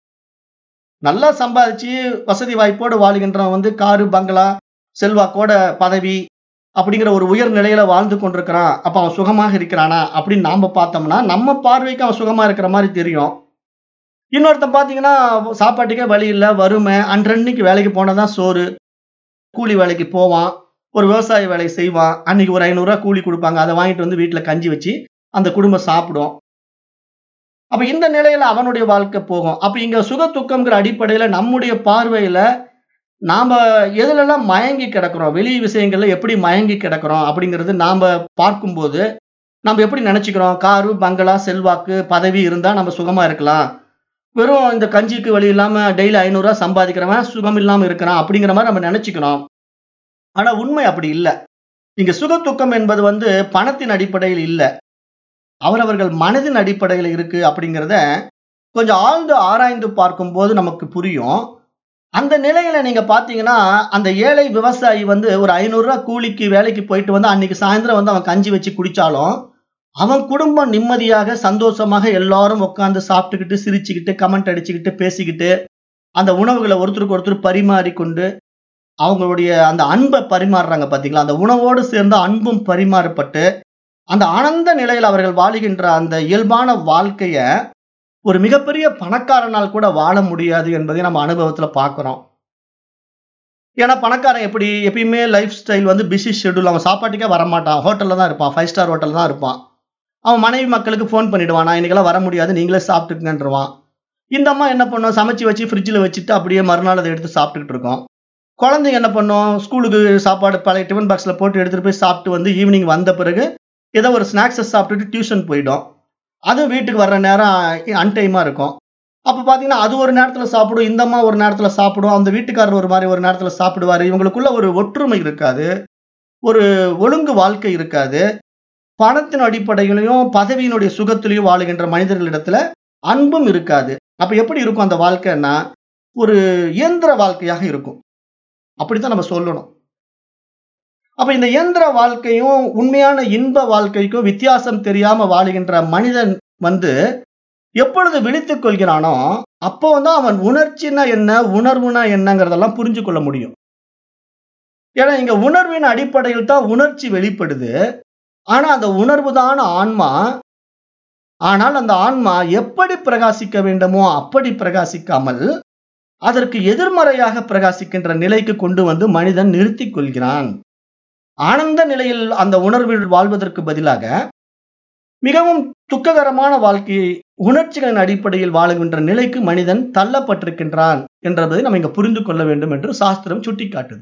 A: நல்லா சம்பாதிச்சு வசதி வாய்ப்போடு வாழ்கின்றவன் வந்து காரு பங்களா செல்வாக்கோட பதவி அப்படிங்கிற ஒரு உயர் நிலையில வாழ்ந்து கொண்டிருக்கிறான் அப்ப அவன் சுகமாக இருக்கிறானா அப்படின்னு நாம பார்த்தோம்னா நம்ம பார்வைக்கு அவன் சுகமா இருக்கிற மாதிரி தெரியும் இன்னொருத்தன் பாத்தீங்கன்னா சாப்பாட்டுக்கே வழி இல்லை வறுமை அன்றன்னைக்கு வேலைக்கு போனதான் சோறு கூலி வேலைக்கு போவான் ஒரு விவசாய வேலையை செய்வான் அன்னைக்கு ஒரு ஐநூறுரூவா கூலி கொடுப்பாங்க அதை வாங்கிட்டு வந்து வீட்டில் கஞ்சி வச்சு அந்த குடும்பம் சாப்பிடும் அப்ப இந்த நிலையில அவனுடைய வாழ்க்கை போகும் அப்ப இங்க சுக துக்கம்ங்கிற அடிப்படையில நம்முடைய பார்வையில நாம எதுலெல்லாம் மயங்கி கிடக்கிறோம் வெளி விஷயங்கள்ல எப்படி மயங்கி கிடக்கிறோம் அப்படிங்கிறது நாம பார்க்கும்போது நம்ம எப்படி நினைச்சுக்கிறோம் காரு பங்களா செல்வாக்கு பதவி இருந்தா நம்ம சுகமா இருக்கலாம் வெறும் இந்த கஞ்சிக்கு வழி இல்லாம டெய்லி ஐநூறுரூவா சம்பாதிக்கிறவன் சுகம் இல்லாம இருக்கிறான் அப்படிங்கிற மாதிரி நம்ம நினைச்சுக்கிறோம் ஆனா உண்மை அப்படி இல்லை இங்க சுக துக்கம் என்பது வந்து பணத்தின் அடிப்படையில் இல்லை அவரவர்கள் மனதின் அடிப்படையில் இருக்கு அப்படிங்கிறத கொஞ்சம் ஆழ்ந்து ஆராய்ந்து பார்க்கும்போது நமக்கு புரியும் அந்த நிலையில நீங்க பாத்தீங்கன்னா அந்த ஏழை விவசாயி வந்து ஒரு ஐநூறுரூவா கூலிக்கு வேலைக்கு போயிட்டு வந்து அன்னைக்கு சாயந்தரம் வந்து அவன் கஞ்சி வச்சு குடிச்சாலும் அவன் குடும்பம் நிம்மதியாக சந்தோஷமாக எல்லாரும் உட்காந்து சாப்பிட்டுக்கிட்டு சிரிச்சுக்கிட்டு கமெண்ட் அடிச்சுக்கிட்டு பேசிக்கிட்டு அந்த உணவுகளை ஒருத்தருக்கு ஒருத்தர் பரிமாறிக்கொண்டு அவங்களுடைய அந்த அன்பை பரிமாறுறாங்க பாத்தீங்களா அந்த உணவோடு சேர்ந்த அன்பும் பரிமாறப்பட்டு அந்த ஆனந்த நிலையில் அவர்கள் வாழுகின்ற அந்த இயல்பான வாழ்க்கைய ஒரு மிகப்பெரிய பணக்காரனால் கூட வாழ முடியாது என்பதை நம்ம அனுபவத்துல பார்க்கிறோம் ஏன்னா பணக்காரன் எப்படி எப்பயுமே லைஃப் ஸ்டைல் வந்து பிஸி ஷெடியூல் அவன் சாப்பாட்டுக்கே வரமாட்டான் ஹோட்டல்ல தான் இருப்பான் ஃபைவ் ஸ்டார் ஹோட்டல் தான் இருப்பான் அவன் மனைவி மக்களுக்கு ஃபோன் பண்ணிடுவான் நான் இன்னைக்கெல்லாம் வர முடியாது நீங்களே சாப்பிட்டுக்குங்கன்றவான் இந்த அம்மா என்ன பண்ணும் சமைச்சு வச்சு ஃப்ரிட்ஜில் வச்சுட்டு அப்படியே மறுநாள் அதை எடுத்து சாப்பிட்டுக்கிட்டு இருக்கோம் குழந்தைங்க என்ன பண்ணும் ஸ்கூலுக்கு சாப்பாடு பழைய டிஃபன் பாக்ஸில் போட்டு எடுத்துகிட்டு போய் சாப்பிட்டு வந்து ஈவினிங் வந்த பிறகு ஏதோ ஒரு ஸ்நாக்ஸை சாப்பிட்டுட்டு டியூஷன் போயிடும் அதுவும் வீட்டுக்கு வர்ற நேரம் அன்டைமாக இருக்கும் அப்போ பார்த்தீங்கன்னா அது ஒரு நேரத்தில் சாப்பிடும் இந்த அம்மா ஒரு நேரத்தில் சாப்பிடும் அந்த வீட்டுக்காரர் ஒரு மாதிரி ஒரு நேரத்தில் சாப்பிடுவார் இவங்களுக்குள்ள ஒரு ஒற்றுமை இருக்காது ஒரு ஒழுங்கு வாழ்க்கை இருக்காது பணத்தின் அடிப்படையிலையும் பதவியினுடைய சுகத்திலையும் வாழுகின்ற மனிதர்களிடத்துல அன்பும் இருக்காது அப்ப எப்படி இருக்கும் அந்த வாழ்க்கைன்னா ஒரு இயந்திர வாழ்க்கையாக இருக்கும் அப்படித்தான் நம்ம சொல்லணும் அப்ப இந்த இயந்திர வாழ்க்கையும் உண்மையான இன்ப வாழ்க்கைக்கும் வித்தியாசம் தெரியாம வாழுகின்ற மனிதன் வந்து எப்பொழுது விழித்துக் கொள்கிறானோ அப்போ வந்து அவன் உணர்ச்சினா என்ன உணர்வுனா என்னங்கிறதெல்லாம் புரிஞ்சு கொள்ள முடியும் ஏன்னா இங்க உணர்வின் அடிப்படையில் தான் உணர்ச்சி வெளிப்படுது ஆனா அந்த உணர்வு தான் ஆன்மா ஆனால் அந்த ஆன்மா எப்படி பிரகாசிக்க வேண்டுமோ அப்படி பிரகாசிக்காமல் அதற்கு எதிர்மறையாக பிரகாசிக்கின்ற நிலைக்கு கொண்டு வந்து மனிதன் நிறுத்திக் கொள்கிறான் ஆனந்த நிலையில் அந்த உணர்வில் வாழ்வதற்கு பதிலாக மிகவும் துக்ககரமான வாழ்க்கையை உணர்ச்சிகளின் அடிப்படையில் வாழுகின்ற நிலைக்கு மனிதன் தள்ளப்பட்டிருக்கின்றான் என்றதை நம்ம இங்க புரிந்து கொள்ள வேண்டும் என்று சாஸ்திரம் சுட்டிக்காட்டுது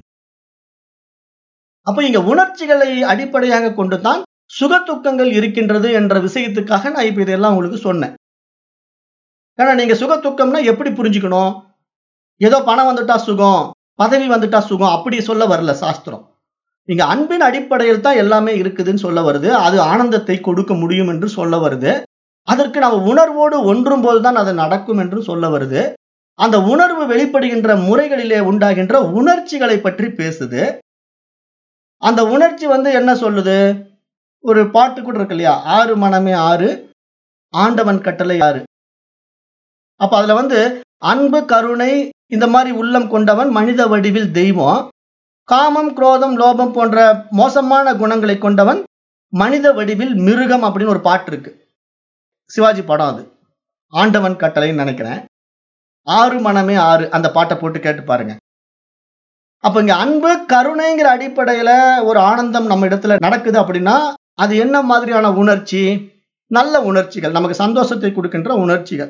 A: அப்ப இங்க உணர்ச்சிகளை அடிப்படையாக கொண்டுதான் சுக துக்கங்கள் இருக்கின்றது என்ற விஷயத்துக்காக நான் இப்ப இதெல்லாம் உங்களுக்கு சொன்னேன் ஏன்னா நீங்க சுக துக்கம்னா எப்படி புரிஞ்சுக்கணும் ஏதோ பணம் வந்துட்டா சுகம் பதவி வந்துட்டா சுகம் அப்படி சொல்ல வரல சாஸ்திரம் இங்க அன்பின் அடிப்படையில் தான் எல்லாமே இருக்குதுன்னு சொல்ல வருது அது ஆனந்தத்தை கொடுக்க முடியும் என்று சொல்ல வருது அதற்கு நம்ம உணர்வோடு ஒன்றும் போதுதான் அது நடக்கும் என்று சொல்ல வருது அந்த உணர்வு வெளிப்படுகின்ற முறைகளிலே உண்டாகின்ற உணர்ச்சிகளை பற்றி பேசுது அந்த உணர்ச்சி வந்து என்ன சொல்லுது ஒரு பாட்டு கூட இருக்கு இல்லையா ஆறு மனமே ஆறு ஆண்டவன் கட்டளை ஆறு அப்ப அதுல வந்து அன்பு கருணை இந்த மாதிரி உள்ளம் கொண்டவன் மனித வடிவில் தெய்வம் காமம் குரோதம் லோபம் போன்ற மோசமான குணங்களை கொண்டவன் மனித வடிவில் மிருகம் அப்படின்னு ஒரு பாட்டு இருக்கு சிவாஜி படம் அது ஆண்டவன் கட்டளைன்னு நினைக்கிறேன் ஆறு மனமே ஆறு அந்த பாட்டை போட்டு கேட்டு பாருங்க அப்ப இங்க அன்பு கருணைங்கிற அடிப்படையில ஒரு ஆனந்தம் நம்ம இடத்துல நடக்குது அப்படின்னா அது என்ன மாதிரியான உணர்ச்சி நல்ல உணர்ச்சிகள் நமக்கு சந்தோஷத்தை கொடுக்கின்ற உணர்ச்சிகள்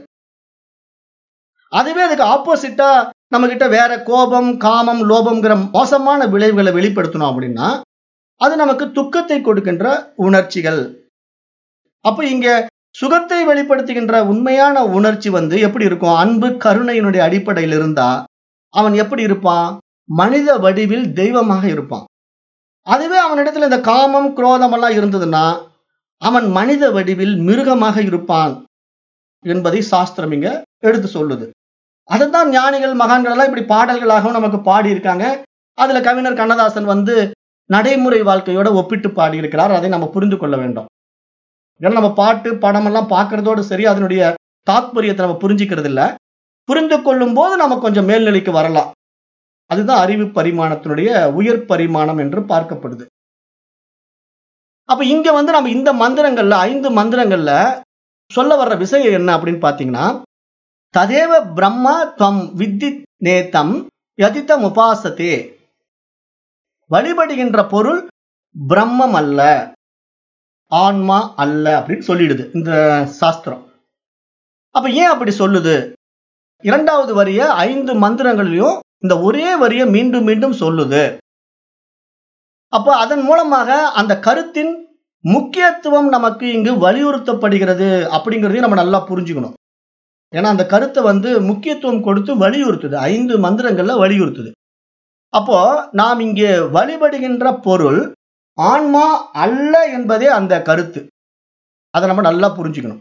A: அதுவே அதுக்கு ஆப்போசிட்டா நம்ம கிட்ட வேற கோபம் காமம் லோபம்ங்கிற மோசமான விளைவுகளை வெளிப்படுத்தணும் அப்படின்னா அது நமக்கு துக்கத்தை கொடுக்கின்ற உணர்ச்சிகள் அப்ப இங்க சுகத்தை வெளிப்படுத்துகின்ற உண்மையான உணர்ச்சி வந்து எப்படி இருக்கும் அன்பு கருணையினுடைய அடிப்படையில் இருந்தா அவன் எப்படி இருப்பான் மனித வடிவில் தெய்வமாக இருப்பான் அதுவே அவனிடத்துல இந்த காமம் குரோதம் எல்லாம் இருந்ததுன்னா அவன் மனித வடிவில் மிருகமாக இருப்பான் என்பதை சாஸ்திரம் இங்க எடுத்து சொல்லுது அதைத்தான் ஞானிகள் மகான்கள் எல்லாம் இப்படி பாடல்களாகவும் நமக்கு பாடி இருக்காங்க அதுல கவிஞர் கண்ணதாசன் வந்து நடைமுறை வாழ்க்கையோட ஒப்பிட்டு பாடி இருக்கிறார் அதை நம்ம புரிந்து கொள்ள வேண்டும் ஏன்னா நம்ம பாட்டு படம் எல்லாம் பார்க்கறதோடு சரி அதனுடைய தாத்பரியத்தை நம்ம புரிஞ்சுக்கிறது இல்ல புரிந்து கொள்ளும் போது நம்ம கொஞ்சம் மேல்நிலைக்கு வரலாம் அதுதான் அறிவு பரிமாணத்தினுடைய உயர் பரிமாணம் என்று பார்க்கப்படுது அப்ப இங்க வந்து நம்ம இந்த மந்திரங்கள்ல ஐந்து மந்திரங்கள்ல சொல்ல வர்ற விஷயம் என்ன அப்படின்னு பாத்தீங்கன்னா ததேவ பிரம்மா துவம் வித்தி நேத்தம் யதித்தம் உபாசத்தே வழிபடுகின்ற பொருள் பிரம்மம் அல்ல ஆன்மா அல்ல அப்படின்னு சொல்லிடுது இந்த சாஸ்திரம் அப்ப ஏன் அப்படி சொல்லுது இரண்டாவது வரிய ஐந்து மந்திரங்களிலும் இந்த ஒரே வரிய மீண்டும் மீண்டும் சொல்லுது அப்போ அதன் மூலமாக அந்த கருத்தின் முக்கியத்துவம் நமக்கு இங்கு வலியுறுத்தப்படுகிறது அப்படிங்கிறதையும் நம்ம நல்லா புரிஞ்சுக்கணும் ஏன்னா அந்த கருத்தை வந்து முக்கியத்துவம் கொடுத்து வலியுறுத்துது ஐந்து மந்திரங்கள்ல வலியுறுத்துது அப்போ நாம் இங்கே வழிபடுகின்ற பொருள் ஆன்மா அல்ல என்பதே அந்த கருத்து அதை நம்ம நல்லா புரிஞ்சுக்கணும்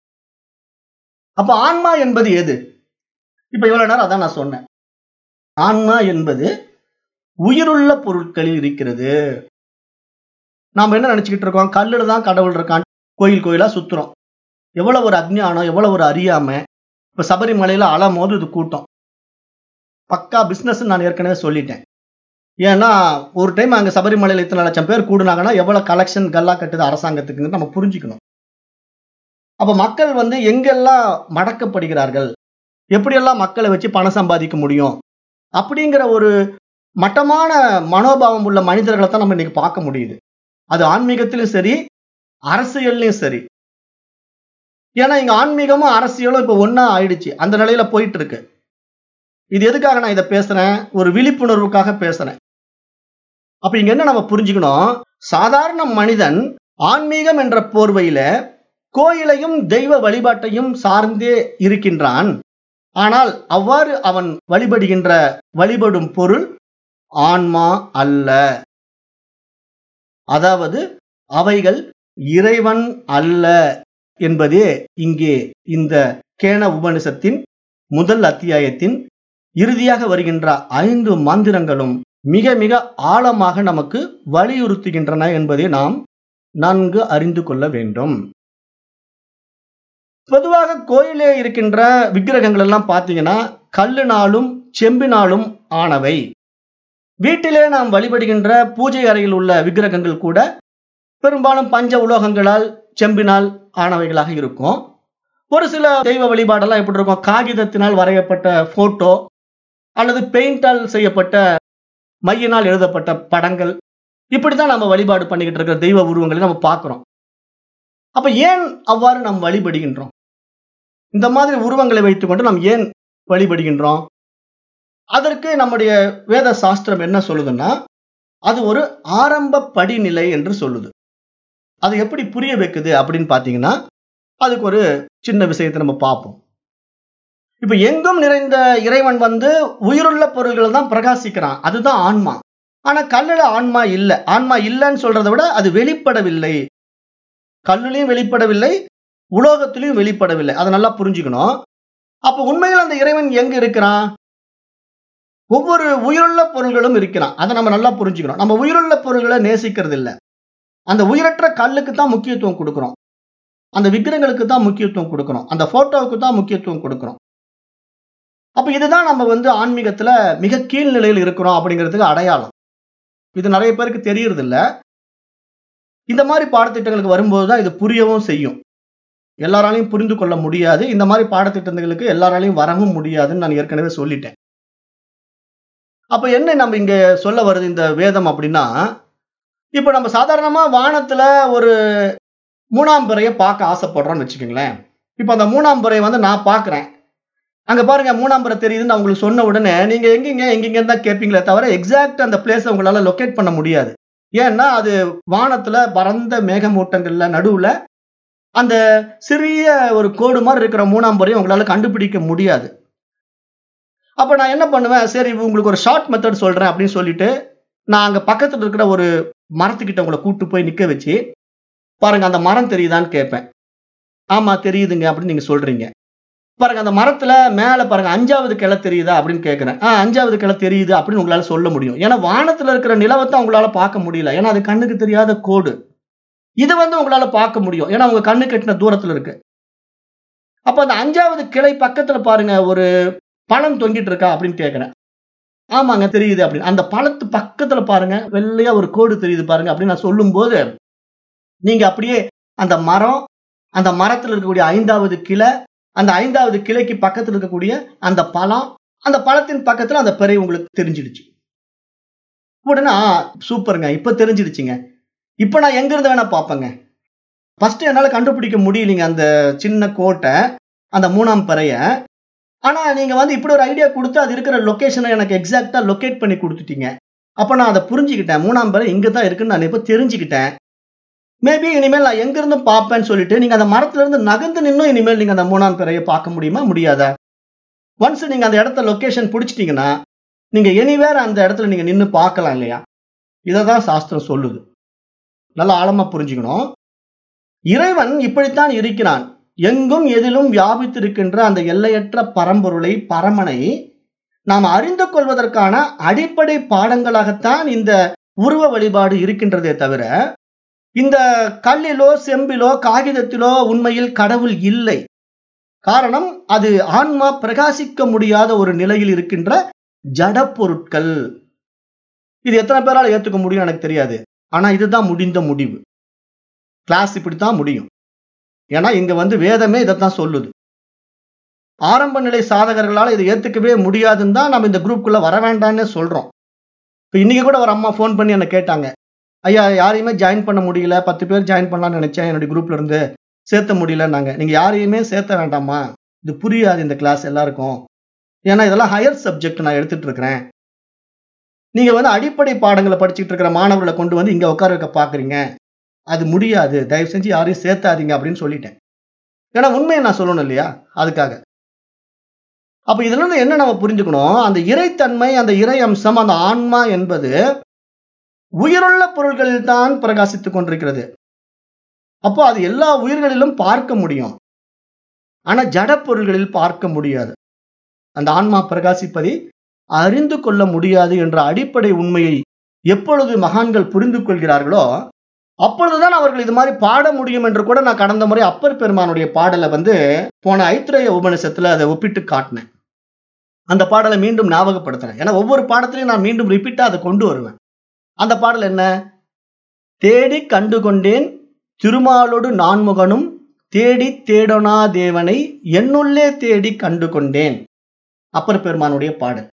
A: அப்ப ஆன்மா என்பது எது இப்ப இவ்வளவு நேரம் அதான் நான் சொன்னேன் ஆன்மா என்பது உயிருள்ள பொருட்களில் இருக்கிறது நாம் என்ன நினைச்சுக்கிட்டு இருக்கோம் கல்லுல தான் கடவுள் இருக்கான் கோயில் கோயிலா சுத்துறோம் எவ்வளவு ஒரு அஜ்ஞானம் எவ்வளவு ஒரு அறியாம இப்ப சபரிமலையில அலம் போது இது கூட்டம் பக்கா பிசினஸ் நான் ஏற்கனவே சொல்லிட்டேன் ஏன்னா ஒரு டைம் அங்க சபரிமலையில இத்தனை லட்சம் பேர் கூடுனாங்கன்னா எவ்வளவு கலெக்ஷன் கல்லா கட்டுது அரசாங்கத்துக்குன்னு நம்ம புரிஞ்சுக்கணும் அப்ப மக்கள் வந்து எங்கெல்லாம் மடக்கப்படுகிறார்கள் எப்படியெல்லாம் மக்களை வச்சு பணம் சம்பாதிக்க முடியும் அப்படிங்கிற ஒரு மட்டமான மனோபாவம் உள்ள மனிதர்களை தான் நம்ம இன்னைக்கு பார்க்க முடியுது அது ஆன்மீகத்திலும் சரி அரசியல்லையும் சரி ஏன்னா இங்க ஆன்மீகமும் அரசியலும் இப்ப ஒன்னா ஆயிடுச்சு அந்த நிலையில போயிட்டு இருக்கு இது எதுக்காக நான் இதை பேசுறேன் ஒரு விழிப்புணர்வுக்காக பேசுறேன் அப்ப இங்க என்ன நம்ம புரிஞ்சுக்கணும் சாதாரண மனிதன் ஆன்மீகம் என்ற போர்வையில கோயிலையும் தெய்வ வழிபாட்டையும் சார்ந்தே இருக்கின்றான் ஆனால் அவ்வாறு அவன் வழிபடுகின்ற வழிபடும் பொருள் ஆன்மா அல்ல அதாவது அவைகள் இறைவன் அல்ல என்பதே இங்கே இந்த கேன உபனிஷத்தின் முதல் அத்தியாயத்தின் இறுதியாக வருகின்ற ஐந்து மந்திரங்களும் மிக மிக ஆழமாக நமக்கு வலியுறுத்துகின்றன என்பதை நாம் நன்கு அறிந்து கொள்ள வேண்டும் பொதுவாக கோயிலே இருக்கின்ற விக்கிரகங்கள் எல்லாம் பார்த்தீங்கன்னா கல்லுனாலும் செம்பினாலும் ஆனவை வீட்டிலே நாம் வழிபடுகின்ற பூஜை அறையில் உள்ள விக்கிரகங்கள் கூட பெரும்பாலும் பஞ்ச உலோகங்களால் செம்பினால் ஆனவைகளாக இருக்கும் ஒரு சில தெய்வ வழிபாடெல்லாம் எப்படி இருக்கும் காகிதத்தினால் வரையப்பட்ட போட்டோ அல்லது பெயிண்டால் செய்யப்பட்ட மையினால் எழுதப்பட்ட படங்கள் இப்படித்தான் நம்ம வழிபாடு பண்ணிக்கிட்டு இருக்கிற தெய்வ உருவங்களை நம்ம பார்க்கிறோம் அப்ப ஏன் அவ்வாறு நாம் வழிபடுகின்றோம் இந்த மாதிரி உருவங்களை வைத்துக்கொண்டு நாம் ஏன் வழிபடுகின்றோம் அதற்கு நம்முடைய வேத சாஸ்திரம் என்ன சொல்லுதுன்னா அது ஒரு ஆரம்ப படிநிலை என்று சொல்லுது அது எப்படி புரிய வைக்குது அப்படின்னு பாத்தீங்கன்னா அதுக்கு ஒரு சின்ன விஷயத்தை நம்ம பார்ப்போம் இப்ப எங்கும் நிறைந்த இறைவன் வந்து உயிருள்ள பொருள்கள் தான் பிரகாசிக்கிறான் அதுதான் ஆன்மா ஆனா கல்லுல ஆன்மா இல்ல ஆன்மா இல்லைன்னு சொல்றதை விட அது வெளிப்படவில்லை கல்லுலையும் வெளிப்படவில்லை உலோகத்திலையும் வெளிப்படவில்லை அதை நல்லா புரிஞ்சுக்கணும் அப்ப உண்மையில் அந்த இறைவன் எங்க இருக்கிறான் ஒவ்வொரு உயிருள்ள பொருள்களும் இருக்கிறான் அதை நம்ம நல்லா புரிஞ்சுக்கணும் நம்ம உயிருள்ள பொருள்களை நேசிக்கிறது இல்ல அந்த உயிரற்ற கல்லுக்கு தான் முக்கியத்துவம் கொடுக்கிறோம் அந்த விக்கிரங்களுக்கு தான் முக்கியத்துவம் கொடுக்கிறோம் அந்த போட்டோவுக்கு தான் முக்கியத்துவம் கொடுக்கிறோம் அப்ப இதுதான் நம்ம வந்து ஆன்மீகத்துல மிக கீழ்நிலையில் இருக்கிறோம் அப்படிங்கிறதுக்கு அடையாளம் இது நிறைய பேருக்கு தெரியறது இல்ல இந்த மாதிரி பாடத்திட்டங்களுக்கு வரும்போது தான் இது புரியவும் செய்யும் எல்லாராலையும் புரிந்து கொள்ள முடியாது இந்த மாதிரி பாடத்திட்டங்களுக்கு எல்லாராலையும் வரவும் முடியாதுன்னு நான் ஏற்கனவே சொல்லிட்டேன் அப்ப என்ன நம்ம இங்க சொல்ல வருது இந்த வேதம் அப்படின்னா இப்ப நம்ம சாதாரணமா வானத்துல ஒரு மூணாம் பிறைய பார்க்க ஆசைப்படுறோம்னு வச்சுக்கோங்களேன் இப்ப அந்த மூணாம் பிறையை வந்து நான் பாக்குறேன் அங்க பாருங்க மூணாம் பிறை தெரியுதுன்னு நான் உங்களுக்கு சொன்ன உடனே நீங்க எங்கீங்க எங்கீங்க தான் கேட்பீங்களே தவிர எக்ஸாக்ட் அந்த பிளேஸை உங்களால லொக்கேட் பண்ண முடியாது ஏன்னா அது வானத்துல பரந்த மேகமூட்டங்கள்ல நடுவுல அந்த சிறிய ஒரு கோடு மாதிரி இருக்கிற மூணாம் பிறையை உங்களால கண்டுபிடிக்க முடியாது அப்ப நான் என்ன பண்ணுவேன் சரி உங்களுக்கு ஒரு ஷார்ட் மெத்தட் சொல்றேன் அப்படின்னு சொல்லிட்டு நான் அங்க பக்கத்துல இருக்கிற ஒரு மரத்துக்கிட்ட உங்களை கூட்டு போய் நிக்க வச்சு பாருங்க அந்த மரம் தெரியுதான்னு கேட்பேன் ஆமா தெரியுதுங்க அப்படின்னு நீங்க சொல்றீங்க பாருங்க அந்த மரத்துல மேல பாருங்க அஞ்சாவது கிளை தெரியுதா அப்படின்னு கேட்கிறேன் ஆ அஞ்சாவது கிளை தெரியுது அப்படின்னு உங்களால சொல்ல முடியும் ஏன்னா வானத்துல இருக்கிற நிலவத்தை உங்களால பார்க்க முடியல ஏன்னா அது கண்ணுக்கு தெரியாத கோடு இது வந்து உங்களால பார்க்க முடியும் ஏன்னா உங்க கண்ணு கட்டின தூரத்துல இருக்கு அப்ப அந்த அஞ்சாவது கிளை பக்கத்துல பாருங்க ஒரு பழம் தொங்கிட்டு இருக்கா அப்படின்னு கேட்கிறேன் ஆமாங்க தெரியுது அப்படின்னு அந்த பழத்து பக்கத்துல பாருங்க வெள்ளையா ஒரு கோடு தெரியுது பாருங்க அப்படின்னு நான் சொல்லும்போது நீங்க அப்படியே அந்த மரம் அந்த மரத்துல இருக்கக்கூடிய ஐந்தாவது கிளை அந்த ஐந்தாவது கிளைக்கு பக்கத்துல இருக்கக்கூடிய அந்த பழம் அந்த பழத்தின் பக்கத்துல அந்த பிறை உங்களுக்கு தெரிஞ்சிடுச்சு உடனே ஆ சூப்பருங்க இப்ப தெரிஞ்சிடுச்சுங்க இப்ப நான் எங்க இருந்து வேணா பார்ப்பேங்க ஃபர்ஸ்ட் என்னால கண்டுபிடிக்க முடியலைங்க அந்த சின்ன கோட்டை அந்த மூணாம் பிறைய ஆனா நீங்க வந்து இப்படி ஒரு ஐடியா கொடுத்து அது இருக்கிற லொகேஷனை எனக்கு எக்ஸாக்டா லொகேட் பண்ணி கொடுத்துட்டீங்க அப்ப நான் அதை புரிஞ்சுக்கிட்டேன் மூணாம் பிறை இங்க தான் இருக்குன்னு நான் இப்ப தெரிஞ்சுக்கிட்டேன் மேபி இனிமேல் நான் எங்க இருந்து பார்ப்பேன்னு சொல்லிட்டு நீங்க அந்த மரத்துல இருந்து நகர்ந்து நின்னும் இனிமேல் நீங்க அந்த மூணாம் பிறையை பார்க்க முடியுமா முடியாதா ஒன்ஸ் நீங்க அந்த இடத்த லொகேஷன் பிடிச்சிட்டீங்கன்னா நீங்க எனிவேர் அந்த இடத்துல நீங்க நின்று பார்க்கலாம் இல்லையா இதை தான் சாஸ்திரம் சொல்லுது நல்லா ஆழமா புரிஞ்சுக்கணும் இறைவன் இப்படித்தான் இருக்கிறான் எங்கும் எதிலும் வியாபித்திருக்கின்ற அந்த எல்லையற்ற பரம்பொருளை பரமனை நாம் அறிந்து கொள்வதற்கான அடிப்படை பாடங்களாகத்தான் இந்த உருவ வழிபாடு இருக்கின்றதே தவிர இந்த கல்லிலோ செம்பிலோ காகிதத்திலோ உண்மையில் கடவுள் இல்லை காரணம் அது ஆன்மா பிரகாசிக்க முடியாத ஒரு நிலையில் இருக்கின்ற ஜட பொருட்கள் இது எத்தனை பேரால் ஏத்துக்க முடியும் எனக்கு தெரியாது ஆனா இதுதான் முடிந்த முடிவு கிளாஸ் இப்படித்தான் முடியும் ஏன்னா இங்க வந்து வேதமே இதைத்தான் சொல்லுது ஆரம்ப நிலை சாதகர்களால் இதை ஏத்துக்கவே முடியாதுன்னு தான் நம்ம இந்த குரூப்புக்குள்ள வர வேண்டாம்னு சொல்றோம் இப்போ இன்னைக்கு கூட ஒரு அம்மா ஃபோன் பண்ணி என்ன கேட்டாங்க ஐயா யாரையுமே ஜாயின் பண்ண முடியல பத்து பேர் ஜாயின் பண்ணலாம்னு நினைச்சேன் என்னுடைய குரூப்ல இருந்து சேர்த்த முடியலன்னாங்க நீங்க யாரையுமே சேர்த்த வேண்டாமா இது புரியாது இந்த கிளாஸ் எல்லாருக்கும் ஏன்னா இதெல்லாம் ஹையர் சப்ஜெக்ட் நான் எடுத்துட்டு இருக்கிறேன் நீங்க வந்து அடிப்படை பாடங்களை படிச்சுட்டு இருக்கிற மாணவர்களை கொண்டு வந்து இங்க உட்கார வைக்க பாக்குறீங்க அது முடியாது தயவு செஞ்சு யாரையும் சேர்த்தாதீங்க அப்படின்னு சொல்லிட்டேன் ஏன்னா உண்மையை நான் சொல்லணும் இல்லையா அதுக்காக அப்ப இதுல இருந்து என்ன நம்ம புரிஞ்சுக்கணும் அந்த இறைத்தன்மை அந்த இறை அம்சம் அந்த ஆன்மா என்பது உயிருள்ள பொருள்களில் தான் பிரகாசித்துக் கொண்டிருக்கிறது அப்போ அது எல்லா உயிர்களிலும் பார்க்க முடியும் ஆனா ஜட பொருள்களில் பார்க்க முடியாது அந்த ஆன்மா பிரகாசிப்பதை அறிந்து கொள்ள முடியாது என்ற அடிப்படை உண்மையை எப்பொழுது மகான்கள் புரிந்து கொள்கிறார்களோ அப்பொழுதுதான் அவர்கள் இது மாதிரி பாட முடியும் என்று கூட நான் கடந்த முறை அப்பர் பெருமானுடைய பாடலை வந்து போன ஐத்திரேய உபனிஷத்துல அதை ஒப்பிட்டு காட்டினேன் அந்த பாடலை மீண்டும் ஞாபகப்படுத்தினேன் ஏன்னா ஒவ்வொரு பாடத்திலையும் நான் மீண்டும் ரிப்பீட்டா அதை கொண்டு வருவேன் அந்த பாடல் என்ன தேடி கண்டு கொண்டேன் திருமாலோடு நான்முகனும் தேடி தேடனா தேவனை என்னுள்ளே தேடி கண்டு கொண்டேன் அப்பர் பெருமானுடைய பாடல்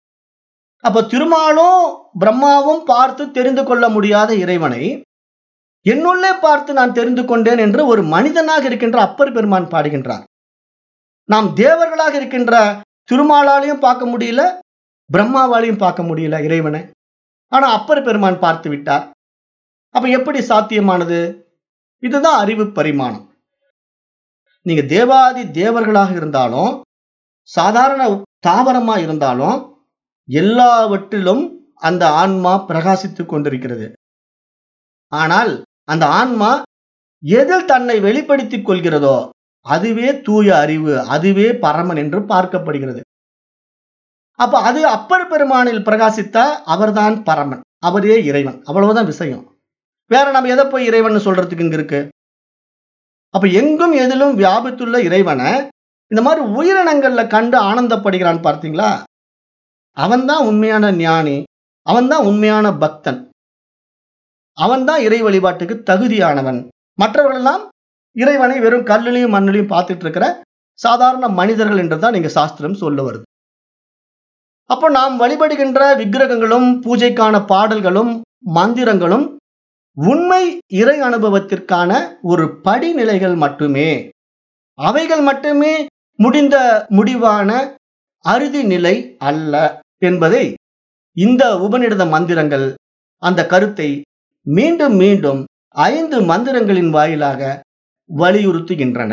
A: அப்ப திருமாலும் பிரம்மாவும் பார்த்து தெரிந்து கொள்ள முடியாத இறைவனை என்னுள்ளே பார்த்து நான் தெரிந்து கொண்டேன் என்று ஒரு மனிதனாக இருக்கின்ற அப்பர் பெருமான் பாடுகின்றார் நாம் தேவர்களாக இருக்கின்ற திருமாலாலையும் பார்க்க முடியல பிரம்மாவாலையும் பார்க்க முடியல இறைவனை ஆனா அப்பர் பெருமான் பார்த்து விட்டார் அப்ப எப்படி சாத்தியமானது இதுதான் அறிவு பரிமாணம் நீங்க தேவாதி தேவர்களாக இருந்தாலும் சாதாரண தாவரமா இருந்தாலும் எல்லாவற்றிலும் அந்த ஆன்மா பிரகாசித்துக் கொண்டிருக்கிறது ஆனால் அந்த ஆன்மா எதில் தன்னை வெளிப்படுத்திக் கொள்கிறதோ அதுவே தூய அறிவு அதுவே பரமன் என்று பார்க்கப்படுகிறது அப்ப அது அப்பர் பெருமானில் பிரகாசித்தா அவர்தான் பரமன் அவரே இறைவன் அவ்வளவுதான் விஷயம் வேற நம்ம எதை போய் இறைவன் சொல்றதுக்கு இங்க இருக்கு அப்ப எங்கும் எதிலும் வியாபித்துள்ள இறைவனை இந்த மாதிரி உயிரினங்கள்ல கண்டு ஆனந்தப்படுகிறான் பார்த்தீங்களா அவன்தான் உண்மையான ஞானி அவன்தான் உண்மையான பக்தன் அவன்தான் இறை வழிபாட்டுக்கு தகுதியானவன் மற்றவர்கள் எல்லாம் இறைவனை வெறும் கல்லுலையும் மண்ணிலையும் பார்த்துட்டு இருக்கிற சாதாரண மனிதர்கள் என்றுதான் நீங்க சாஸ்திரம் சொல்ல வருது அப்போ நாம் வழிபடுகின்ற விக்கிரகங்களும் பூஜைக்கான பாடல்களும் மந்திரங்களும் உண்மை இறை அனுபவத்திற்கான ஒரு படிநிலைகள் மட்டுமே அவைகள் மட்டுமே முடிந்த முடிவான அறுதி நிலை அல்ல என்பதை இந்த உபநிடத மந்திரங்கள் அந்த கருத்தை மீண்டும் மீண்டும் ஐந்து மந்திரங்களின் வாயிலாக வலியுறுத்துகின்றன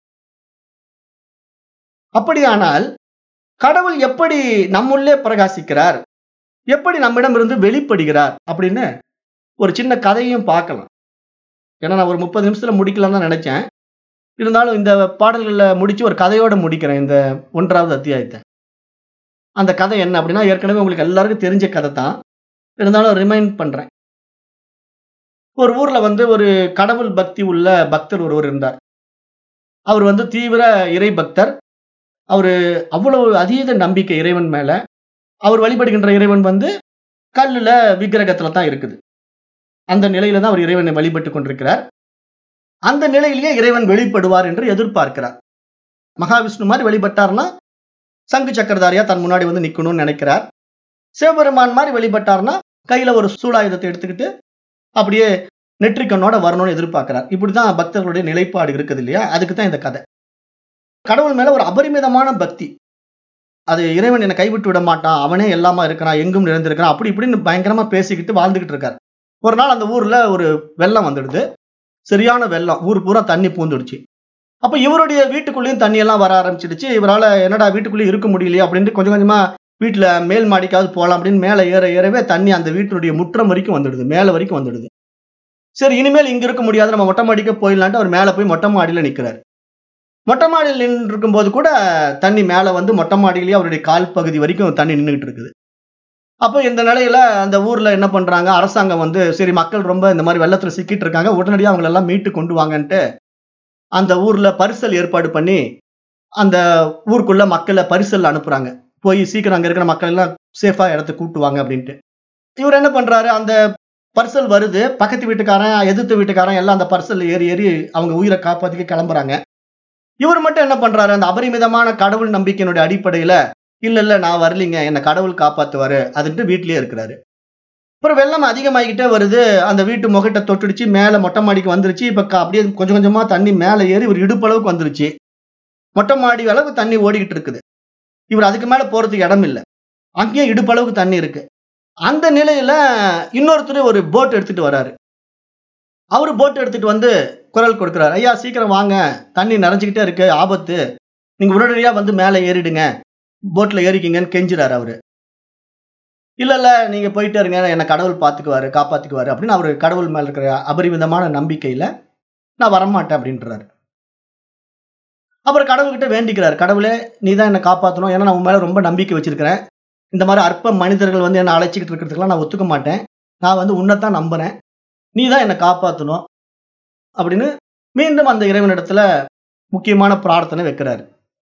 A: அப்படியானால் கடவுள் எப்படி நம்முள்ளே பிரகாசிக்கிறார் எப்படி நம்மிடமிருந்து வெளிப்படுகிறார் அப்படின்னு ஒரு சின்ன கதையும் பார்க்கலாம் ஏன்னா நான் ஒரு முப்பது நிமிஷத்துல முடிக்கலாம் தான் நினைச்சேன் இருந்தாலும் இந்த பாடல்களில் முடிச்சு ஒரு கதையோட முடிக்கிறேன் இந்த ஒன்றாவது அத்தியாயத்தை அந்த கதை என்ன அப்படின்னா ஏற்கனவே உங்களுக்கு எல்லாருக்கும் தெரிஞ்ச கதை தான் இருந்தாலும் ரிமைண்ட் பண்றேன் ஒரு ஊர்ல வந்து ஒரு கடவுள் பக்தி உள்ள பக்தர் ஒருவர் இருந்தார் அவர் வந்து தீவிர இறை பக்தர் அவரு அவ்வளவு அதீத நம்பிக்கை இறைவன் மேல அவர் வழிபடுகின்ற இறைவன் வந்து கல்லுல விக்கிரகத்துல தான் இருக்குது அந்த நிலையில தான் அவர் இறைவனை வழிபட்டு கொண்டிருக்கிறார் அந்த நிலையிலேயே இறைவன் வெளிப்படுவார் என்று எதிர்பார்க்கிறார் மகாவிஷ்ணு மாதிரி வழிபட்டார்னா சங்கு சக்கரதாரியா தன் முன்னாடி வந்து நிக்கணும்னு நினைக்கிறார் சிவபெருமான் மாதிரி வழிபட்டார்னா கையில ஒரு சூலாயுதத்தை எடுத்துக்கிட்டு அப்படியே நெற்றிக்கண்ணோட வரணும்னு எதிர்பார்க்கிறார் இப்படிதான் பக்தர்களுடைய நிலைப்பாடு இருக்குது இல்லையா அதுக்கு தான் இந்த கதை கடவுள் மேல ஒரு அபரிமிதமான பக்தி அது இறைவன் என்னை கைவிட்டு விட மாட்டான் அவனே எல்லாமா இருக்கிறான் எங்கும் நிறைந்திருக்கிறான் அப்படி இப்படின்னு பயங்கரமா பேசிக்கிட்டு வாழ்ந்துகிட்டு இருக்காரு ஒரு நாள் அந்த ஊர்ல ஒரு வெள்ளம் வந்துடுது சரியான வெள்ளம் ஊர் பூரா தண்ணி பூந்துடுச்சு அப்ப இவருடைய வீட்டுக்குள்ளேயும் தண்ணி எல்லாம் வர ஆரம்பிச்சிடுச்சு இவரால என்னடா வீட்டுக்குள்ளேயும் இருக்க முடியலையே அப்படின்ட்டு கொஞ்சம் கொஞ்சமா வீட்டுல மேல் மாடிக்காவது போகலாம் அப்படின்னு மேல ஏற ஏறவே தண்ணி அந்த வீட்டினுடைய முற்றம் வரைக்கும் வந்துடுது மேல வரைக்கும் வந்துடுது சரி இனிமேல் இங்க இருக்க முடியாது நம்ம மொட்டை மாடிக்க போயிடலான்ட்டு அவர் மேல போய் மொட்டை மாடியில நிக்கிறாரு மொட்டை மாடியில் நின்று இருக்கும்போது கூட தண்ணி மேல வந்து மொட்டை மாடியிலேயே அவருடைய கால் பகுதி வரைக்கும் தண்ணி நின்றுகிட்டு இருக்குது அப்போ இந்த நிலையில அந்த ஊர்ல என்ன பண்றாங்க அரசாங்கம் வந்து சரி மக்கள் ரொம்ப இந்த மாதிரி வெள்ளத்துல சிக்கிட்டு இருக்காங்க உடனடியாக அவங்களை எல்லாம் மீட்டு கொண்டு வாங்கன்ட்டு அந்த ஊர்ல பரிசல் ஏற்பாடு பண்ணி அந்த ஊருக்குள்ள மக்களை பரிசல் அனுப்புறாங்க போய் சீக்கிரம் அங்க இருக்கிற மக்கள் எல்லாம் சேஃபா இடத்துக்கு கூட்டுவாங்க அப்படின்ட்டு இவர் என்ன பண்றாரு அந்த பரிசல் வருது பக்கத்து வீட்டுக்காரன் எதிர்த்து வீட்டுக்காரன் எல்லாம் அந்த பரிசல் ஏறி ஏறி அவங்க உயிரை காப்பாத்திக்க கிளம்புறாங்க இவர் மட்டும் என்ன பண்றாரு அந்த அபரிமிதமான கடவுள் நம்பிக்கையினுடைய அடிப்படையில இல்ல இல்ல நான் வரலீங்க என்னை கடவுள் காப்பாத்துவாரு அதுன்ட்டு வீட்லயே இருக்கிறாரு அப்புறம் வெள்ளம் அதிகமாகிக்கிட்டே வருது அந்த வீட்டு முகட்டை தொட்டுடுச்சு மேல மொட்டை மாடிக்கு வந்துருச்சு இப்ப க- அப்படியே கொஞ்சம் கொஞ்சமா தண்ணி மேல ஏறி ஒரு இடுப்பளவுக்கு வந்துருச்சு மொட்டை மாடி அளவுக்கு தண்ணி ஓடிக்கிட்டு இருக்குது இவர் அதுக்கு மேல போறதுக்கு இடம் இல்லை அங்கேயும் இடுப்பளவுக்கு தண்ணி இருக்கு அந்த நிலையில இன்னொருத்தர் ஒரு போட் எடுத்துட்டு வராரு அவரு போட் எடுத்துட்டு வந்து குரல் கொடுக்கிறார் ஐயா சீக்கிரம் வாங்க தண்ணி நிறைஞ்சுக்கிட்டே இருக்கு ஆபத்து நீங்க உடனடியா வந்து மேலே ஏறிடுங்க போட்ல ஏறிக்கிங்கன்னு கெஞ்சுறாரு அவரு இல்ல இல்ல நீங்க போயிட்டே இருங்க என்னை கடவுள் பாத்துக்குவாரு காப்பாத்திக்குவாரு அப்படின்னு அவரு கடவுள் மேல இருக்கிற அபரிமிதமான நம்பிக்கையில நான் வரமாட்டேன் அப்படின்றாரு அப்புறம் கடவுள்கிட்ட வேண்டிக்கிறார் கடவுளே நீ தான் என்னை காப்பாற்றணும் ஏன்னா நான் உன் மேல ரொம்ப நம்பிக்கை வச்சிருக்கிறேன் இந்த மாதிரி அற்ப மனிதர்கள் வந்து என்னை அழைச்சிக்கிட்டு இருக்கிறதுக்கெல்லாம் நான் ஒத்துக்க மாட்டேன் நான் வந்து உன்னைத்தான் நம்புறேன் நீ தான் என்னை காப்பாற்றணும் அப்படின்னு மீண்டும் அந்த இறைவனிடத்துல முக்கியமான பிரார்த்தனை வைக்கிறாரு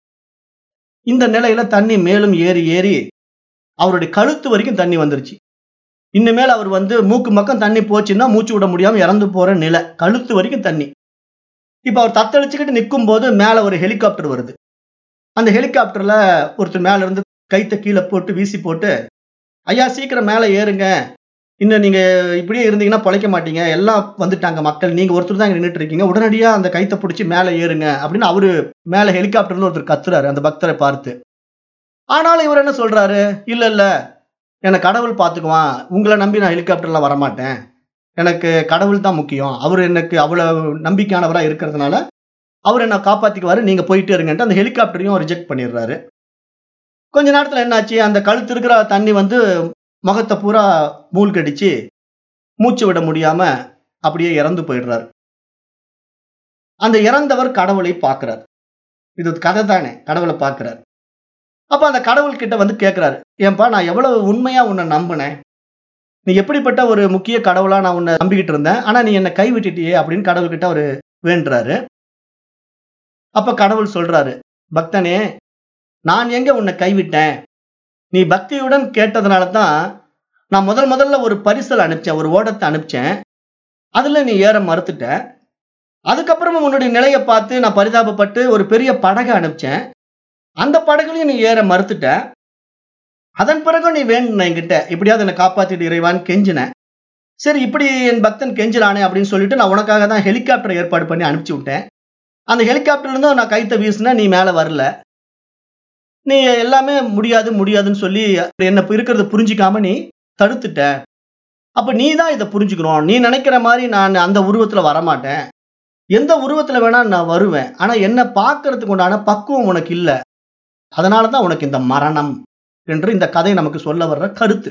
A: இந்த நிலையில தண்ணி மேலும் ஏறி ஏறி அவருடைய கழுத்து வரைக்கும் தண்ணி வந்துருச்சு இனிமேல் அவர் வந்து மூக்கு பக்கம் தண்ணி போச்சுன்னா மூச்சு விட முடியாம இறந்து போற நிலை கழுத்து வரைக்கும் தண்ணி இப்ப அவர் தத்தளிச்சுக்கிட்டு நிற்கும் போது மேல ஒரு ஹெலிகாப்டர் வருது அந்த ஹெலிகாப்டர்ல ஒருத்தர் மேல இருந்து கைத்த கீழே போட்டு வீசி போட்டு ஐயா சீக்கிரம் மேல ஏறுங்க இன்னும் நீங்க இப்படியே இருந்தீங்கன்னா பொழைக்க மாட்டீங்க எல்லாம் வந்துட்டாங்க மக்கள் நீங்க ஒருத்தர் தான் நின்றுட்டு இருக்கீங்க உடனடியா அந்த கைத்தை பிடிச்சி மேலே ஏறுங்க அப்படின்னு அவரு மேலே ஹெலிகாப்டர்ல ஒருத்தர் கத்துறாரு அந்த பக்தரை பார்த்து ஆனாலும் இவர் என்ன சொல்றாரு இல்ல இல்ல என்னை கடவுள் பார்த்துக்குவான் உங்களை நம்பி நான் ஹெலிகாப்டர்ல வரமாட்டேன் எனக்கு கடவுள் தான் முக்கியம் அவர் எனக்கு அவ்வளவு நம்பிக்கையானவரா இருக்கிறதுனால அவர் என்ன காப்பாத்திக்குவாரு நீங்க போயிட்டே இருங்கன்ட்டு அந்த ஹெலிகாப்டரையும் ரிஜெக்ட் பண்ணிடுறாரு கொஞ்ச நேரத்துல என்னாச்சு அந்த கழுத்து இருக்கிற தண்ணி வந்து முகத்தை பூரா மூழ்கடிச்சு மூச்சு விட முடியாம அப்படியே இறந்து போயிடுறாரு அந்த இறந்தவர் கடவுளை பார்க்கிறார் இது கதை தானே கடவுளை பார்க்கிறார் அப்ப அந்த கடவுள் கிட்ட வந்து கேட்கிறாரு ஏன்பா நான் எவ்வளவு உண்மையா உன்னை நம்பினேன் நீ எப்படிப்பட்ட ஒரு முக்கிய கடவுளா நான் உன்னை நம்பிக்கிட்டு இருந்தேன் ஆனா நீ என்னை கைவிட்டுட்டியே அப்படின்னு கடவுள் கிட்ட அவரு வேண்டுறாரு அப்ப கடவுள் சொல்றாரு பக்தனே நான் எங்க உன்னை கைவிட்டேன் நீ பக்தியுடன் கேட்டதுனால தான் நான் முதல் முதல்ல ஒரு பரிசல் அனுப்பிச்சேன் ஒரு ஓடத்தை அனுப்பிச்சேன் அதுல நீ ஏற மறுத்துட்ட அதுக்கப்புறமா உன்னுடைய நிலையை பார்த்து நான் பரிதாபப்பட்டு ஒரு பெரிய படகை அனுப்பிச்சேன் அந்த படகுலையும் நீ ஏற மறுத்துட்ட அதன் பிறகு நீ வேணும் என்கிட்ட எப்படியாவது என்னை காப்பாத்திட்டு இறைவான்னு கெஞ்சின சரி இப்படி என் பக்தன் கெஞ்சினானே அப்படின்னு சொல்லிட்டு நான் உனக்காக தான் ஹெலிகாப்டர் ஏற்பாடு பண்ணி அனுப்பிச்சு விட்டேன் அந்த ஹெலிகாப்டர்ல இருந்தும் நான் கைத்த வீசினா நீ மேல வரல நீ எல்லாமே முடியாது முடியாதுன்னு சொல்லி என்ன இருக்கிறத புரிஞ்சிக்காம நீ தடுத்துட்ட அப்ப நீ தான் இதை புரிஞ்சுக்கணும் நீ நினைக்கிற மாதிரி நான் அந்த உருவத்துல வரமாட்டேன் எந்த உருவத்துல வேணா நான் வருவேன் ஆனா என்ன பார்க்கறதுக்கு உண்டான பக்குவம் உனக்கு இல்லை அதனாலதான் உனக்கு இந்த மரணம் என்று இந்த கதை நமக்கு சொல்ல வர்ற கருத்து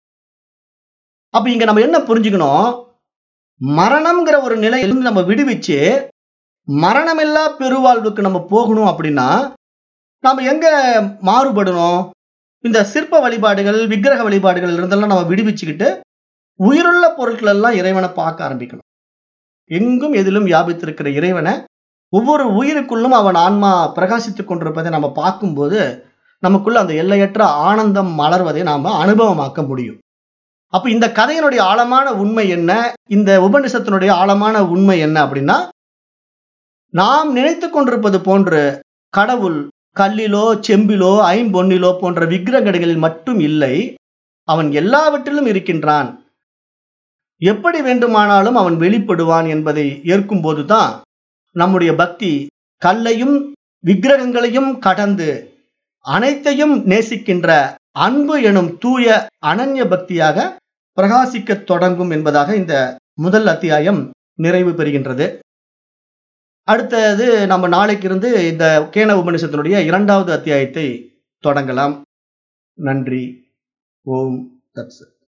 A: அப்ப இங்க நம்ம என்ன புரிஞ்சுக்கணும் மரணம்ங்கிற ஒரு நிலையிலிருந்து நம்ம விடுவிச்சு மரணமில்லா பெருவாழ்வுக்கு நம்ம போகணும் அப்படின்னா நாம எங்க மாறுபடணும் இந்த சிற்ப வழிபாடுகள் விக்கிரக வழிபாடுகள் இருந்தெல்லாம் நம்ம விடுவிச்சுக்கிட்டு உயிருள்ள பொருட்கள் எல்லாம் இறைவனை பார்க்க ஆரம்பிக்கணும் எங்கும் எதிலும் வியாபித்திருக்கிற இறைவனை ஒவ்வொரு உயிருக்குள்ளும் அவன் ஆன்மா பிரகாசித்துக் கொண்டிருப்பதை நம்ம பார்க்கும்போது நமக்குள்ள அந்த எல்லையற்ற ஆனந்தம் மலர்வதை நாம அனுபவமாக்க முடியும் அப்ப இந்த கதையினுடைய ஆழமான உண்மை என்ன இந்த உபநிஷத்தினுடைய ஆழமான உண்மை என்ன அப்படின்னா நாம் நினைத்து கொண்டிருப்பது போன்று கடவுள் கல்லிலோ செம்பிலோ ஐம்பொன்னிலோ போன்ற விக்கிரகங்களில் மட்டும் இல்லை அவன் எல்லாவற்றிலும் இருக்கின்றான் எப்படி வேண்டுமானாலும் அவன் வெளிப்படுவான் என்பதை ஏற்கும் போதுதான் நம்முடைய பக்தி கல்லையும் விக்கிரகங்களையும் கடந்து அனைத்தையும் நேசிக்கின்ற அன்பு எனும் தூய அனன்ய பக்தியாக பிரகாசிக்க தொடங்கும் என்பதாக இந்த முதல் அத்தியாயம் நிறைவு பெறுகின்றது அடுத்தது நம்ம நாளைக்கு இருந்து இந்த கேன உபநிஷத்தினுடைய இரண்டாவது அத்தியாயத்தை தொடங்கலாம் நன்றி ஓம் தத்சத்